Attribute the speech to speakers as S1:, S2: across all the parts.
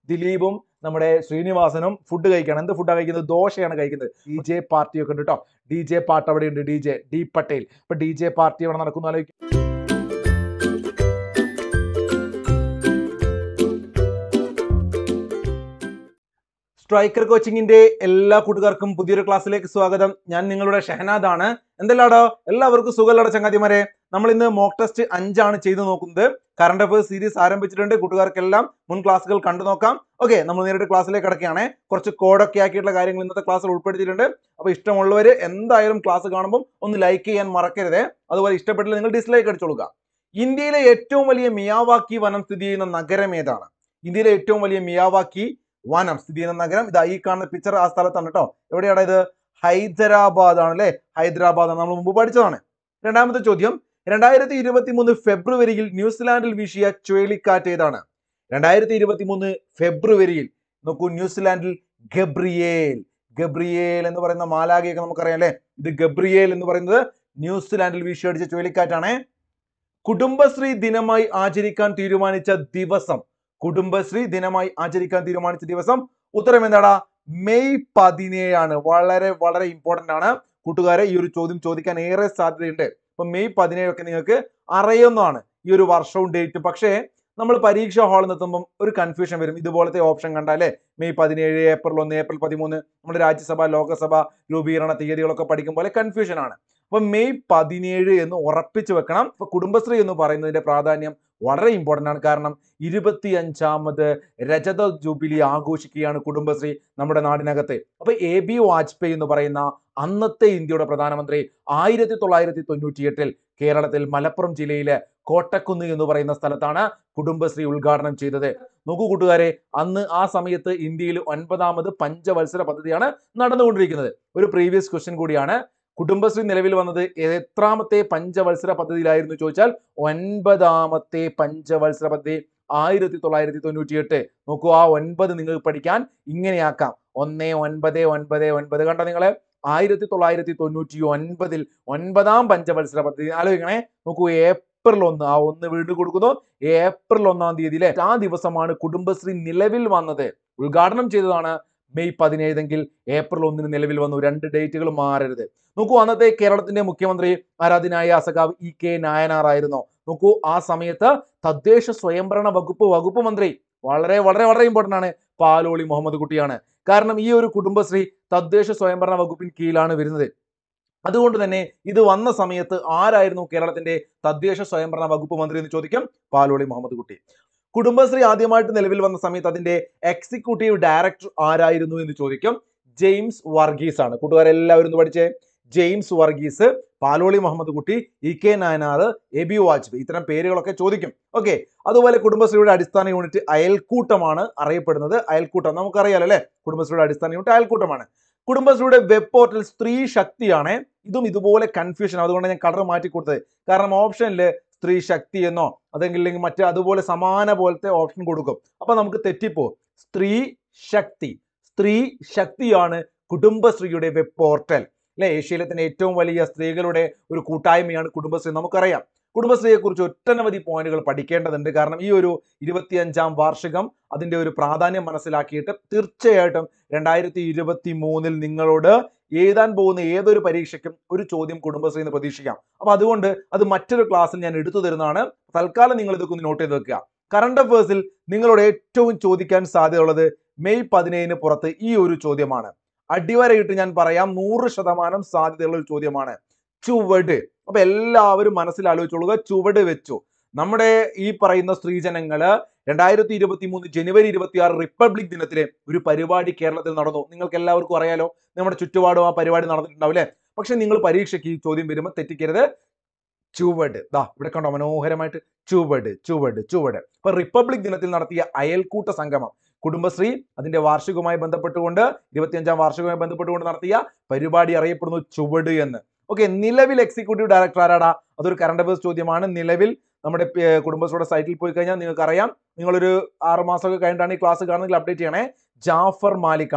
S1: ദിലീപും നമ്മുടെ ശ്രീനിവാസനും ഫുഡ് കഴിക്കണം എന്ത് ഫുഡാണ് കഴിക്കുന്നത് ദോശയാണ് കഴിക്കുന്നത് ഡി ജെ പാർട്ടി ഒക്കെ ഉണ്ട് കേട്ടോ ഡി ജെ പാട്ട് അവിടെ ഉണ്ട് ഡി ജെ ഡി പട്ടേൽ ഇപ്പൊ ഡി ജെ പാർട്ടി അവിടെ നടക്കുന്നു ആലോചിക്കും സ്ട്രൈക്കർ കോച്ചിങ്ങിന്റെ എല്ലാ കൂട്ടുകാർക്കും പുതിയൊരു ക്ലാസ്സിലേക്ക് സ്വാഗതം ഞാൻ നിങ്ങളുടെ ഷഹനാദ് ആണ് എന്തെല്ലാടോ എല്ലാവർക്കും സുഖമുള്ള ചങ്ങാതിമാരെ നമ്മൾ ഇന്ന് മോക്ക് ടെസ്റ്റ് അഞ്ചാണ് ചെയ്തു നോക്കുന്നത് കറണ്ട് അഫയേഴ്സ് സീരീസ് ആരംഭിച്ചിട്ടുണ്ട് കൂട്ടുകാർക്കെല്ലാം മുൻ ക്ലാസ്സുകൾ കണ്ടു നോക്കാം ഓക്കെ നമ്മൾ നേരിട്ട് ക്ലാസ്സിലേക്ക് കിടക്കുകയാണ് കുറച്ച് കോഡൊക്കെ ആക്കിയിട്ടുള്ള കാര്യങ്ങൾ ഇന്നത്തെ ക്ലാസ്സിൽ ഉൾപ്പെടുത്തിയിട്ടുണ്ട് അപ്പോൾ ഇഷ്ടമുള്ളവർ എന്തായാലും ക്ലാസ് കാണുമ്പോൾ ഒന്ന് ലൈക്ക് ചെയ്യാൻ മറക്കരുത് അതുപോലെ ഇഷ്ടപ്പെട്ടില്ല നിങ്ങൾ ഡിസ്ലൈക്ക് അടിച്ചോളുക ഇന്ത്യയിലെ ഏറ്റവും വലിയ മിയാവാക്കി വനം സ്ഥിതി ചെയ്യുന്ന നഗരം ഏതാണ് ഇന്ത്യയിലെ ഏറ്റവും വലിയ മിയാവാക്കി വനം സ്ഥിതി ചെയ്യുന്ന നഗരം ഇതാ ഈ കാണുന്ന പിക്ചർ ആ സ്ഥലത്താണ് കേട്ടോ എവിടെയാണ് ഇത് ഹൈദരാബാദ് ആണ് അല്ലേ ഹൈദരാബാദ് ആണ് നമ്മൾ മുമ്പ് പഠിച്ചതാണ് രണ്ടാമത്തെ ചോദ്യം രണ്ടായിരത്തി ഇരുപത്തി മൂന്ന് ഫെബ്രുവരിയിൽ ന്യൂസിലാൻഡിൽ വീശിയ ചുഴലിക്കാറ്റ് ഏതാണ് രണ്ടായിരത്തി ഇരുപത്തി മൂന്ന് ഫെബ്രുവരിയിൽ നോക്കൂ ന്യൂസിലാൻഡിൽ ഗബ്രിയേൽ ഗബ്രിയേൽ എന്ന് പറയുന്ന മാലാഖയൊക്കെ നമുക്കറിയാം അല്ലേ ഇത് ഗബ്രിയേൽ എന്ന് പറയുന്നത് ന്യൂസിലാൻഡിൽ വീശിയടിച്ച ചുഴലിക്കാറ്റാണ് കുടുംബശ്രീ ദിനമായി ആചരിക്കാൻ തീരുമാനിച്ച ദിവസം കുടുംബശ്രീ ദിനമായി ആചരിക്കാൻ തീരുമാനിച്ച ദിവസം ഉത്തരം എന്താടാ മെയ് പതിനേഴാണ് വളരെ വളരെ ഇമ്പോർട്ടന്റ് ആണ് കൂട്ടുകാരെ ഈ ഒരു ചോദ്യം ചോദിക്കാൻ ഏറെ സാധ്യതയുണ്ട് അപ്പൊ മെയ് പതിനേഴൊക്കെ നിങ്ങൾക്ക് അറിയുന്നതാണ് ഈ ഒരു വർഷവും ഡേറ്റും പക്ഷേ നമ്മൾ പരീക്ഷാ ഹാളിൽ നിന്നെത്തുമ്പം ഒരു കൺഫ്യൂഷൻ വരും ഇതുപോലത്തെ ഓപ്ഷൻ കണ്ടാലേ മെയ് പതിനേഴ് ഏപ്രിൽ ഒന്ന് ഏപ്രിൽ പതിമൂന്ന് നമ്മുടെ രാജ്യസഭ ലോകസഭ രൂപീകരണ തീയതികളൊക്കെ പഠിക്കും പോലെ കൺഫ്യൂഷൻ ആണ് അപ്പൊ മെയ് പതിനേഴ് എന്ന് ഉറപ്പിച്ചു വെക്കണം അപ്പൊ കുടുംബശ്രീ എന്ന് പറയുന്നതിന്റെ പ്രാധാന്യം വളരെ ഇമ്പോർട്ടന്റ് ആണ് കാരണം ഇരുപത്തി അഞ്ചാമത് രജത ജൂബിലി ആഘോഷിക്കുകയാണ് കുടുംബശ്രീ നമ്മുടെ നാടിനകത്ത് അപ്പൊ എ ബി വാജ്പേയി എന്ന് പറയുന്ന അന്നത്തെ ഇന്ത്യയുടെ പ്രധാനമന്ത്രി ആയിരത്തി തൊള്ളായിരത്തി തൊണ്ണൂറ്റി എട്ടിൽ കേരളത്തിൽ മലപ്പുറം ജില്ലയിലെ കോട്ടക്കുന്ന് എന്ന് പറയുന്ന സ്ഥലത്താണ് കുടുംബശ്രീ ഉദ്ഘാടനം ചെയ്തത് നോക്കൂ കൂട്ടുകാരെ അന്ന് ആ സമയത്ത് ഇന്ത്യയിൽ ഒൻപതാമത് പഞ്ചവത്സര പദ്ധതിയാണ് നടന്നുകൊണ്ടിരിക്കുന്നത് ഒരു പ്രീവിയസ് ക്വസ്റ്റ്യൻ കൂടിയാണ് കുടുംബശ്രീ നിലവിൽ വന്നത് എത്രാമത്തെ പഞ്ചവത്സര പദ്ധതിയിലായിരുന്നു ചോദിച്ചാൽ ഒൻപതാമത്തെ പഞ്ചവത്സര പദ്ധതി ആയിരത്തി തൊള്ളായിരത്തി തൊണ്ണൂറ്റി എട്ട് നോക്കൂ ആ ഒൻപത് നിങ്ങൾക്ക് പഠിക്കാൻ ഇങ്ങനെയാക്കാം ഒന്ന് ഒൻപത് ഒൻപത് ഒൻപത് കണ്ടോ നിങ്ങളെ ആയിരത്തി തൊള്ളായിരത്തി തൊണ്ണൂറ്റി ഒൻപതിൽ ഒൻപതാം പഞ്ചവത്സര പദ്ധതി ആലോചിക്കണേ നോക്കൂ ഏപ്രിൽ ഒന്ന് ആ ഒന്ന് വീണ്ടും കൊടുക്കുന്നു ഏപ്രിൽ ഒന്നാം തീയതിയിലെ ആ ദിവസമാണ് കുടുംബശ്രീ നിലവിൽ വന്നത് ഉദ്ഘാടനം ചെയ്തതാണ് മെയ് പതിനേഴെങ്കിൽ ഏപ്രിൽ ഒന്നിന് നിലവിൽ വന്നു രണ്ട് ഡേറ്റുകൾ മാറരുത് നോക്കൂ അന്നത്തെ കേരളത്തിന്റെ മുഖ്യമന്ത്രി ആരാധനായ സഖാവ് ഇ കെ നായനാർ ആയിരുന്നു നോക്കൂ ആ സമയത്ത് തദ്ദേശ സ്വയംഭരണ വകുപ്പ് വകുപ്പ് മന്ത്രി വളരെ വളരെ വളരെ ഇമ്പോർട്ടന്റ് ആണ് പാലോളി മുഹമ്മദ് കുട്ടിയാണ് കാരണം ഈ ഒരു കുടുംബശ്രീ തദ്ദേശ സ്വയംഭരണ വകുപ്പിന് കീഴിലാണ് വരുന്നത് അതുകൊണ്ട് തന്നെ ഇത് വന്ന സമയത്ത് ആരായിരുന്നു കേരളത്തിന്റെ തദ്ദേശ സ്വയംഭരണ വകുപ്പ് മന്ത്രി എന്ന് ചോദിക്കും പാലോളി മുഹമ്മദ് കുട്ടി കുടുംബശ്രീ ആദ്യമായിട്ട് നിലവിൽ വന്ന സമയത്ത് അതിന്റെ എക്സിക്യൂട്ടീവ് ഡയറക്ടർ ആരായിരുന്നു എന്ന് ചോദിക്കും ജെയിംസ് വർഗീസ് ആണ് കൂട്ടുകാരെല്ലാവരും ഒന്ന് പഠിച്ചേ James Varghese Paloli Muhammad Kutty E K Nayanar A B Vajpayee ഇത്തരം പേരുകളൊക്കെ ചോദിക്കും ഓക്കെ അതുപോലെ കുടുംബശ്രീയുടെ അടിസ്ഥാന യൂണിറ്റ് അയൽക്കൂട്ടമാണ് അറിയപ്പെടുന്നത് അയൽക്കൂട്ടം നമുക്കറിയാലോ അല്ലെ കുടുംബശ്രീയുടെ അടിസ്ഥാന യൂണിറ്റ് അയൽക്കൂട്ടമാണ് കുടുംബശ്രീയുടെ വെബ് പോർട്ടൽ സ്ത്രീ ശക്തിയാണ് ഇതും ഇതുപോലെ കൺഫ്യൂഷൻ അതുകൊണ്ട് ഞാൻ കളർ മാറ്റി കൊടുത്തത് കാരണം ഓപ്ഷനിൽ സ്ത്രീ ശക്തി എന്നോ അതെങ്കിൽ ഇല്ലെങ്കിൽ മറ്റേ അതുപോലെ സമാന പോലത്തെ ഓപ്ഷൻ കൊടുക്കും അപ്പൊ നമുക്ക് തെറ്റിപ്പോ സ്ത്രീ ശക്തി സ്ത്രീ ശക്തിയാണ് കുടുംബശ്രീയുടെ വെബ് പോർട്ടൽ അല്ലെ ഏഷ്യയിലെ തന്നെ ഏറ്റവും വലിയ സ്ത്രീകളുടെ ഒരു കൂട്ടായ്മയാണ് കുടുംബശ്രീ നമുക്കറിയാം കുടുംബശ്രീയെ കുറിച്ച് ഒട്ടനവധി പോയിന്റുകൾ പഠിക്കേണ്ടതുണ്ട് കാരണം ഈ ഒരു ഇരുപത്തിയഞ്ചാം വാർഷികം അതിന്റെ ഒരു പ്രാധാന്യം മനസ്സിലാക്കിയിട്ട് തീർച്ചയായിട്ടും രണ്ടായിരത്തി ഇരുപത്തി മൂന്നിൽ നിങ്ങളോട് എഴുതാൻ പോകുന്ന ഏതൊരു പരീക്ഷയ്ക്കും ഒരു ചോദ്യം കുടുംബശ്രീ എന്ന് പ്രതീക്ഷിക്കാം അപ്പൊ അതുകൊണ്ട് അത് മറ്റൊരു ക്ലാസ്സിൽ ഞാൻ എടുത്തു തരുന്നതാണ് തൽക്കാലം നിങ്ങൾ ഇതൊക്കെ ഒന്ന് നോട്ട് ചെയ്ത് വെക്കുക കറണ്ട് അഫേഴ്സിൽ നിങ്ങളോട് ഏറ്റവും ചോദിക്കാൻ സാധ്യതയുള്ളത് മെയ് പതിനേഴിന് പുറത്ത് ഈ ഒരു ചോദ്യമാണ് അടിവരയിട്ട് ഞാൻ പറയാം നൂറ് ശതമാനം സാധ്യതയുള്ള ഒരു ചോദ്യമാണ് ചുവട് അപ്പൊ എല്ലാവരും മനസ്സിൽ ആലോചിച്ചോളുക ചുവട് വെച്ചു നമ്മുടെ ഈ പറയുന്ന സ്ത്രീജനങ്ങള് രണ്ടായിരത്തി ഇരുപത്തി മൂന്ന് ജനുവരി ഇരുപത്തി ആറ് റിപ്പബ്ലിക് ദിനത്തിലെ ഒരു പരിപാടി കേരളത്തിൽ നടന്നു നിങ്ങൾക്ക് എല്ലാവർക്കും അറിയാലോ നമ്മുടെ ചുറ്റുപാടും ആ പരിപാടി നടന്നിട്ടുണ്ടാവും അല്ലെ പക്ഷെ നിങ്ങൾ പരീക്ഷയ്ക്ക് ഈ ചോദ്യം വരുമ്പോൾ തെറ്റിക്കരുത് ചുവട് ദാ ഇവിടെ കണ്ടോ മനോഹരമായിട്ട് ചുവട് ചുവട് ചുവട് ഇപ്പൊ റിപ്പബ്ലിക് ദിനത്തിൽ നടത്തിയ അയൽക്കൂട്ട സംഗമം കുടുംബശ്രീ അതിന്റെ വാർഷികവുമായി ബന്ധപ്പെട്ടുകൊണ്ട് ഇരുപത്തിയഞ്ചാം വാർഷികവുമായി ബന്ധപ്പെട്ടുകൊണ്ട് നടത്തിയ പരിപാടി അറിയപ്പെടുന്നു ചുവട് എന്ന് ഓക്കെ നിലവിൽ എക്സിക്യൂട്ടീവ് ഡയറക്ടർ ആരാടാ അതൊരു കറണ്ട് അഫയേഴ്സ് ചോദ്യമാണ് നിലവിൽ നമ്മുടെ പേ- കുടുംബശ്രീയുടെ സൈറ്റിൽ പോയി കഴിഞ്ഞാൽ നിങ്ങൾക്ക് അറിയാം നിങ്ങളൊരു ആറ് മാസമൊക്കെ കഴിഞ്ഞിട്ടാണ് ഈ ക്ലാസ് കാണുന്നെങ്കിൽ അപ്ഡേറ്റ് ചെയ്യണേ ജാഫർ മാലിക് ആണ്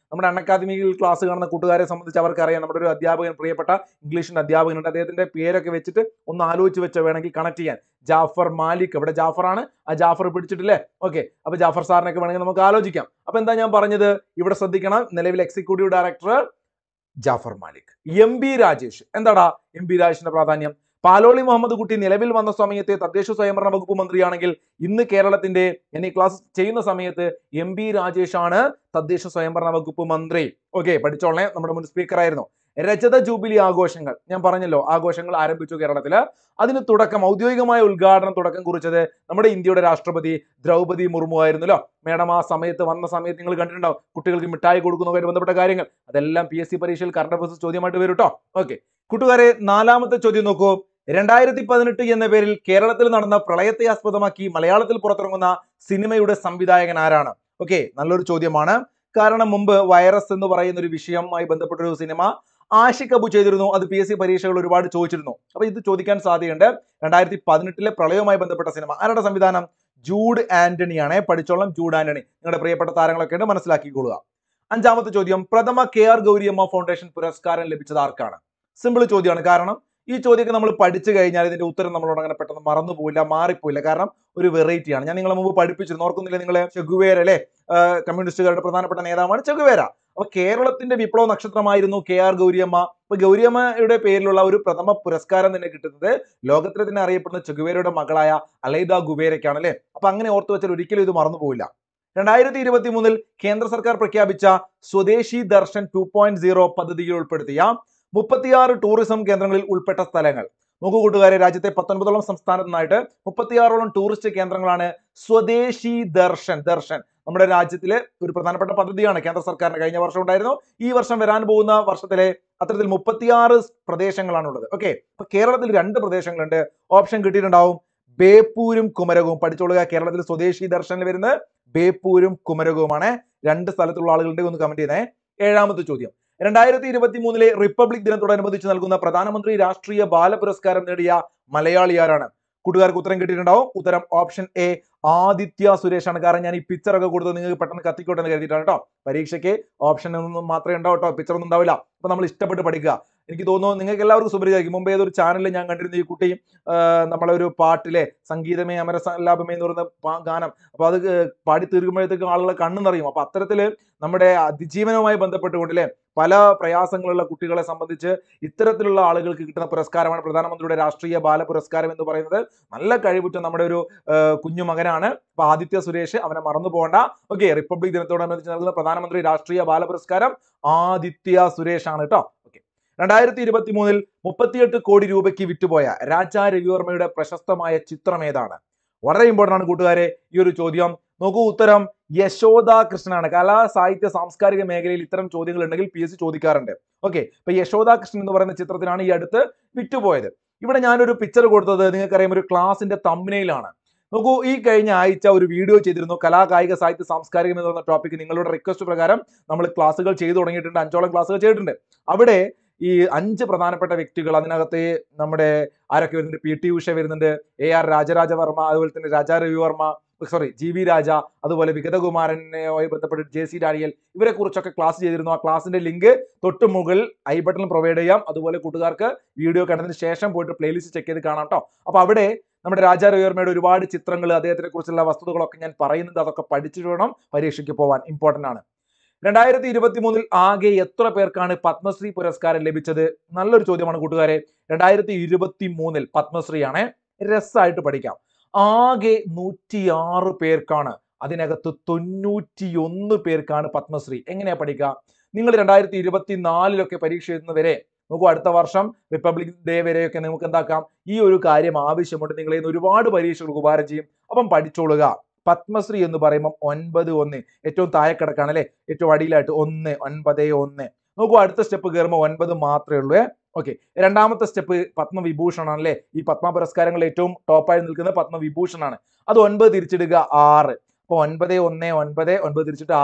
S1: നമ്മുടെ അൺ അക്കാദമിയിൽ ക്ലാസ് കാണുന്ന കൂട്ടുകാരെ സംബന്ധിച്ച് അവർക്ക് അറിയാം നമ്മുടെ ഒരു അധ്യാപകൻ പ്രിയപ്പെട്ട ഇംഗ്ലീഷിന്റെ അധ്യാപകനുണ്ട് അദ്ദേഹത്തിന്റെ പേരൊക്കെ വെച്ചിട്ട് ഒന്ന് ആലോചിച്ച് വെച്ചോ വേണമെങ്കിൽ കണക്ട് ചെയ്യാൻ ജാഫർ മാലിക് ഇവിടെ ജാഫറാണ് ആ ജാഫർ പിടിച്ചിട്ടില്ലേ ഓക്കെ അപ്പൊ ജാഫർ സാറിനൊക്കെ വേണമെങ്കിൽ നമുക്ക് ആലോചിക്കാം അപ്പൊ എന്താ ഞാൻ പറഞ്ഞത് ഇവിടെ ശ്രദ്ധിക്കണം നിലവിൽ executive director Jafar Malik M B Rajesh എന്താടാ എം ബി രാജേഷിന്റെ പ്രാധാന്യം പാലോളി മുഹമ്മദ് കുട്ടി നിലവിൽ വന്ന സമയത്ത് തദ്ദേശ സ്വയംഭരണ വകുപ്പ് മന്ത്രിയാണെങ്കിൽ ഇന്ന് കേരളത്തിന്റെ ഞാൻ ഈ ക്ലാസ് ചെയ്യുന്ന സമയത്ത് എം ബി രാജേഷ് ആണ് തദ്ദേശ സ്വയംഭരണ വകുപ്പ് മന്ത്രി ഓക്കെ പഠിച്ചോളേ നമ്മുടെ മുൻ സ്പീക്കർ ആയിരുന്നു രജത ജൂബിലി ആഘോഷങ്ങൾ ഞാൻ പറഞ്ഞല്ലോ ആഘോഷങ്ങൾ ആരംഭിച്ചു കേരളത്തില് അതിന് തുടക്കം ഔദ്യോഗികമായ ഉദ്ഘാടനം തുടക്കം കുറിച്ചത് നമ്മുടെ ഇന്ത്യയുടെ രാഷ്ട്രപതി ദ്രൗപതി മുർമു ആയിരുന്നല്ലോ മേഡം ആ സമയത്ത് വന്ന സമയത്ത് നിങ്ങൾ കണ്ടിട്ടുണ്ടാവും കുട്ടികൾക്ക് മിഠായി കൊടുക്കുന്നതുമായിട്ട് ബന്ധപ്പെട്ട കാര്യങ്ങൾ അതെല്ലാം പി എസ് സി പരീക്ഷയിൽ കറണ്ട് അഫയേഴ്സ് ചോദ്യമായിട്ട് വരും കേട്ടോ ഓക്കെ കൂട്ടുകാരെ നാലാമത്തെ ചോദ്യം നോക്കൂ രണ്ടായിരത്തി പതിനെട്ട് എന്ന പേരിൽ കേരളത്തിൽ നടന്ന പ്രളയത്തെ ആസ്പദമാക്കി മലയാളത്തിൽ പുറത്തിറങ്ങുന്ന സിനിമയുടെ സംവിധായകൻ ആരാണ് ഓക്കെ നല്ലൊരു ചോദ്യമാണ് കാരണം മുമ്പ് വൈറസ് എന്ന് പറയുന്ന ഒരു വിഷയവുമായി ബന്ധപ്പെട്ട ഒരു സിനിമ ആഷിക് അബു ചെയ്തിരുന്നു അത് പി എസ് സി പരീക്ഷകൾ ഒരുപാട് ചോദിച്ചിരുന്നു അപ്പൊ ഇത് ചോദിക്കാൻ സാധ്യതയുണ്ട് രണ്ടായിരത്തി പതിനെട്ടിലെ പ്രളയവുമായി ബന്ധപ്പെട്ട സിനിമ ആരുടെ സംവിധാനം ജൂഡ് ആന്റണി ആണ് പഠിച്ചോളം ജൂഡ് ആന്റണി നിങ്ങളുടെ പ്രിയപ്പെട്ട താരങ്ങളൊക്കെ ഉണ്ട് മനസ്സിലാക്കിക്കൊള്ളുക അഞ്ചാമത്തെ ചോദ്യം പ്രഥമ കെ ആർ ഗൗരിയമ്മ ഫൗണ്ടേഷൻ പുരസ്കാരം ലഭിച്ചത് ആർക്കാണ് സിമ്പിൾ ചോദ്യമാണ് കാരണം ഈ ചോദ്യമൊക്കെ നമ്മൾ പഠിച്ചു കഴിഞ്ഞാൽ ഇതിന്റെ ഉത്തരം നമ്മളോട് അങ്ങനെ പെട്ടെന്ന് മറന്നു പോയില്ല മാറിപ്പോയില്ല കാരണം ഒരു വെറൈറ്റിയാണ് ഞാൻ നിങ്ങളെ മുമ്പ് പഠിപ്പിച്ചിരുന്നു ഓർക്കുന്നില്ല നിങ്ങളെ ചെഗുവേര അല്ലെ കമ്മ്യൂണിസ്റ്റുകാരുടെ പ്രധാനപ്പെട്ട നേതാവാണ് ചെഗുവേര അപ്പൊ കേരളത്തിന്റെ വിപ്ലവ നക്ഷത്രമായിരുന്നു കെ ആർ ഗൗരിയമ്മ അപ്പൊ ഗൗരിയമ്മയുടെ പേരിലുള്ള ഒരു പ്രഥമ പുരസ്കാരം തന്നെ കിട്ടുന്നത് ലോകത്തിലെ തന്നെ അറിയപ്പെടുന്ന ചെഗുവേരയുടെ മകളായ അലൈദ ഗുബേരയ്ക്കാണ് അല്ലെ അപ്പൊ അങ്ങനെ ഓർത്തു വെച്ചാൽ ഒരിക്കലും ഇത് മറന്നു പോവില്ല രണ്ടായിരത്തി ഇരുപത്തി മൂന്നിൽ കേന്ദ്ര സർക്കാർ പ്രഖ്യാപിച്ച സ്വദേശി ദർശൻ ടു പോയിന്റ് സീറോ പദ്ധതിയിൽ ഉൾപ്പെടുത്തിയ മുപ്പത്തിയാറ് ടൂറിസം കേന്ദ്രങ്ങളിൽ ഉൾപ്പെട്ട സ്ഥലങ്ങൾ നോക്കൂ കൂട്ടുകാരെ രാജ്യത്തെ പത്തൊൻപതോളം സംസ്ഥാനത്തു നിന്നായിട്ട് മുപ്പത്തിയാറോളം ടൂറിസ്റ്റ് കേന്ദ്രങ്ങളാണ് സ്വദേശി ദർശൻ ദർശൻ നമ്മുടെ രാജ്യത്തിലെ ഒരു പ്രധാനപ്പെട്ട പദ്ധതിയാണ് കേന്ദ്ര സർക്കാരിന് കഴിഞ്ഞ വർഷം ഉണ്ടായിരുന്നു ഈ വർഷം വരാൻ പോകുന്ന വർഷത്തിലെ അത്തരത്തിൽ മുപ്പത്തിയാറ് പ്രദേശങ്ങളാണുള്ളത് ഓക്കെ അപ്പൊ കേരളത്തിൽ രണ്ട് പ്രദേശങ്ങളുണ്ട് ഓപ്ഷൻ കിട്ടിയിട്ടുണ്ടാവും ബേപ്പൂരും കുമരകവും പഠിച്ചോളുക കേരളത്തിൽ സ്വദേശി ദർശനിൽ വരുന്നത് ബേപ്പൂരും കുമരകവുമാണ് രണ്ട് സ്ഥലത്തുള്ള ആളുകളുടെ ഒന്ന് കമന്റ് ചെയ്തേ ഏഴാമത്തെ ചോദ്യം രണ്ടായിരത്തി ഇരുപത്തി മൂന്നിലെ റിപ്പബ്ലിക് ദിനത്തോടനുബന്ധിച്ച് നൽകുന്ന പ്രധാനമന്ത്രി രാഷ്ട്രീയ ബാല പുരസ്കാരം നേടിയ മലയാളി ആരാണ് കൂട്ടുകാർക്ക് ഉത്തരം കിട്ടിയിട്ടുണ്ടാവും ഉത്തരം ഓപ്ഷൻ എ ആദിത്യ സുരേഷ് ആണ് കാരണം ഞാൻ ഈ പിക്ചർ ഒക്കെ കൊടുത്തത് നിങ്ങൾക്ക് പെട്ടെന്ന് കത്തിക്കോട്ടെ എന്ന് കരുതിയിട്ടാണ് കേട്ടോ പരീക്ഷയ്ക്ക് ഓപ്ഷൻ ഒന്നും മാത്രമേ ഉണ്ടാവും കേട്ടോ പിക്ചർ ഒന്നും ഉണ്ടാവില്ല അപ്പൊ നമ്മൾ ഇഷ്ടപ്പെട്ട് പഠിക്കുക എനിക്ക് തോന്നുന്നു നിങ്ങൾക്ക് എല്ലാവർക്കും സുപരിചിതമായിരിക്കും മുമ്പ് ഏതൊരു ചാനലിൽ ഞാൻ കണ്ടിരുന്ന ഈ കുട്ടിയും നമ്മളെ ഒരു പാട്ടിലെ സംഗീതമേ അമരലാഭമേ എന്ന് പറയുന്ന പാ- ഗാനം അപ്പൊ അത് ഏർ പാടി തീർക്കുമ്പോഴത്തേക്കും ആളുകളെ കണ്ണു നിറയും അപ്പൊ അത്തരത്തില് നമ്മുടെ അതിജീവനവുമായി ബന്ധപ്പെട്ടുകൊണ്ട് അല്ലെ പല പ്രയാസങ്ങളുള്ള കുട്ടികളെ സംബന്ധിച്ച് ഇത്തരത്തിലുള്ള ആളുകൾക്ക് കിട്ടുന്ന പുരസ്കാരമാണ് പ്രധാനമന്ത്രിയുടെ രാഷ്ട്രീയ ബാല പുരസ്കാരം എന്ന് പറയുന്നത് നല്ല കഴിവുറ്റ നമ്മുടെ ഒരു ഏർ കുഞ്ഞു മകനാണ് അപ്പൊ ആദിത്യ സുരേഷ് അവനെ മറന്നു പോകണ്ട ഓക്കെ റിപ്പബ്ലിക് ദിനത്തോടനുബന്ധിച്ച് നൽകുന്ന പ്രധാനമന്ത്രി രാഷ്ട്രീയ ബാല പുരസ്കാരം ആദിത്യ സുരേഷ് ആണ് കേട്ടോ ഓക്കെ രണ്ടായിരത്തി ഇരുപത്തി മൂന്നിൽ മുപ്പത്തിയെട്ട് കോടി രൂപയ്ക്ക് വിറ്റുപോയ രാജാ രവിവർമ്മയുടെ പ്രശസ്തമായ ചിത്രം ഏതാണ് വളരെ ഇമ്പോർട്ടന്റ് ആണ് കൂട്ടുകാരെ ഈ ഒരു ചോദ്യം നോക്കൂ ഉത്തരം യശോദ കൃഷ്ണനാണ് കലാ സാഹിത്യ സാംസ്കാരിക മേഖലയിൽ ഇത്തരം ചോദ്യങ്ങൾ ഉണ്ടെങ്കിൽ പി എസ് സി ചോദിക്കാറുണ്ട് ഓക്കെ ഇപ്പൊ യശോദ കൃഷ്ണൻ എന്ന് പറയുന്ന ചിത്രത്തിനാണ് ഈ അടുത്ത് വിറ്റുപോയത് ഇവിടെ ഞാനൊരു പിക്ചർ കൊടുത്തത് നിങ്ങൾക്കറിയാം ഒരു ക്ലാസിന്റെ തമ്പനയിലാണ് നോക്കൂ ഈ കഴിഞ്ഞ ആഴ്ച ഒരു വീഡിയോ ചെയ്തിരുന്നു കലാ കായിക സാഹിത്യ സാംസ്കാരികം എന്ന് പറയുന്ന ടോപ്പിക് നിങ്ങളുടെ റിക്വസ്റ്റ് പ്രകാരം നമ്മൾ ക്ലാസ്സുകൾ ചെയ്തു തുടങ്ങിയിട്ടുണ്ട് അഞ്ചോളം ക്ലാസ്സുകൾ ചെയ്തിട്ടുണ്ട് അവിടെ ഈ അഞ്ച് പ്രധാനപ്പെട്ട വ്യക്തികൾ അതിനകത്ത് നമ്മുടെ ആരൊക്കെ വരുന്നുണ്ട് പി ടി ഉഷ വരുന്നുണ്ട് എ ആർ രാജരാജവർമ്മ അതുപോലെ തന്നെ Raja Ravivarma sorry G V Raja അതുപോലെ വിഗതകുമാരനുമായി ബന്ധപ്പെട്ട് ജെ സി ഡാനിയൽ ഇവരെ കുറിച്ചൊക്കെ ക്ലാസ് ചെയ്തിരുന്നു ആ ക്ലാസിന്റെ ലിങ്ക് തൊട്ട് മുകളിൽ ഐ ബട്ടണിൽ പ്രൊവൈഡ് ചെയ്യാം അതുപോലെ കൂട്ടുകാർക്ക് വീഡിയോ കണ്ടതിന് ശേഷം പോയിട്ട് പ്ലേലിസ്റ്റ് ചെക്ക് ചെയ്ത് കാണാം കേട്ടോ അപ്പൊ അവിടെ നമ്മുടെ രാജാ രവിവർമ്മയുടെ ഒരുപാട് ചിത്രങ്ങൾ അദ്ദേഹത്തിനെ കുറിച്ചുള്ള വസ്തുതകളൊക്കെ ഞാൻ പറയുന്നത് അതൊക്കെ പഠിച്ചിട്ട് വേണം പരീക്ഷയ്ക്ക് പോവാൻ ഇമ്പോർട്ടന്റ് ആണ് രണ്ടായിരത്തി ഇരുപത്തി മൂന്നിൽ ആകെ എത്ര പേർക്കാണ് പത്മശ്രീ പുരസ്കാരം ലഭിച്ചത് നല്ലൊരു ചോദ്യമാണ് കൂട്ടുകാരെ രണ്ടായിരത്തി ഇരുപത്തി മൂന്നിൽ പത്മശ്രീ ആണ് രസമായിട്ട് പഠിക്കാം ആകെ നൂറ്റിയാറ് പേർക്കാണ് അതിനകത്ത് തൊണ്ണൂറ്റിയൊന്ന് പേർക്കാണ് പത്മശ്രീ എങ്ങനെയാ പഠിക്കുക നിങ്ങൾ രണ്ടായിരത്തി ഇരുപത്തി നാലിലൊക്കെ പരീക്ഷ എഴുതുന്നവരെ നോക്കൂ അടുത്ത വർഷം റിപ്പബ്ലിക് ഡേ വരെയൊക്കെ നമുക്ക് എന്താക്കാം ഈ ഒരു കാര്യം ആവശ്യമുണ്ട് നിങ്ങളെ ഇന്ന് ഒരുപാട് പരീക്ഷകൾക്ക് ഉപകാരം ചെയ്യും അപ്പം പഠിച്ചോളുക പത്മശ്രീ എന്ന് പറയുമ്പോൾ ഒൻപത് ഒന്ന് ഏറ്റവും താഴെക്കിടക്കാണ് അല്ലെ ഏറ്റവും അടിയിലായിട്ട് ഒന്ന് ഒൻപത് ഒന്ന് നോക്കൂ അടുത്ത സ്റ്റെപ്പ് കയറുമ്പോൾ ഒൻപത് മാത്രമേ ഉള്ളൂ ഓക്കെ രണ്ടാമത്തെ സ്റ്റെപ്പ് പത്മവിഭൂഷൺ ആണല്ലേ ഈ പത്മ പുരസ്കാരങ്ങളിൽ ഏറ്റവും ടോപ്പായി നിൽക്കുന്നത് പത്മവിഭൂഷൺ ആണ് അത് ഒൻപത് തിരിച്ചിടുക ആറ് അപ്പൊ ഒൻപത് ഒന്ന് ഒൻപത് ഒൻപത് തിരിച്ചിട്ട് ആറ്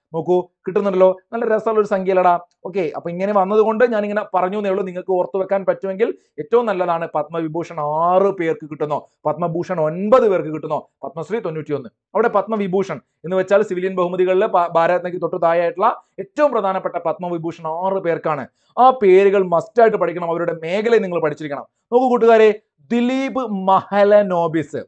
S1: നോക്കൂ കിട്ടുന്നുണ്ടല്ലോ നല്ല രസമുള്ള ഒരു സംഖ്യയിലടാ ഓക്കെ അപ്പൊ ഇങ്ങനെ വന്നതുകൊണ്ട് ഞാൻ ഇങ്ങനെ പറഞ്ഞു എന്നേ ഉള്ളൂ നിങ്ങൾക്ക് ഓർത്തു വെക്കാൻ പറ്റുമെങ്കിൽ ഏറ്റവും നല്ലതാണ് പത്മവിഭൂഷൺ ആറ് പേർക്ക് കിട്ടുന്നോ പത്മഭൂഷൺ ഒൻപത് പേർക്ക് കിട്ടുന്നോ പത്മശ്രീ തൊണ്ണൂറ്റി ഒന്ന് അവിടെ പത്മവിഭൂഷൺ എന്ന് വെച്ചാൽ സിവിലിയൻ ബഹുമതികളിൽ ഭാരതനയ്ക്ക് തൊട്ട് താഴെയായിട്ടുള്ള ഏറ്റവും പ്രധാനപ്പെട്ട പത്മവിഭൂഷൺ ആറ് പേർക്കാണ് ആ പേരുകൾ മസ്റ്റായിട്ട് പഠിക്കണം അവരുടെ മേഖലയെ നിങ്ങൾ പഠിച്ചിരിക്കണം നോക്കൂ കൂട്ടുകാരെ ദിലീപ് മഹലനോബിസ്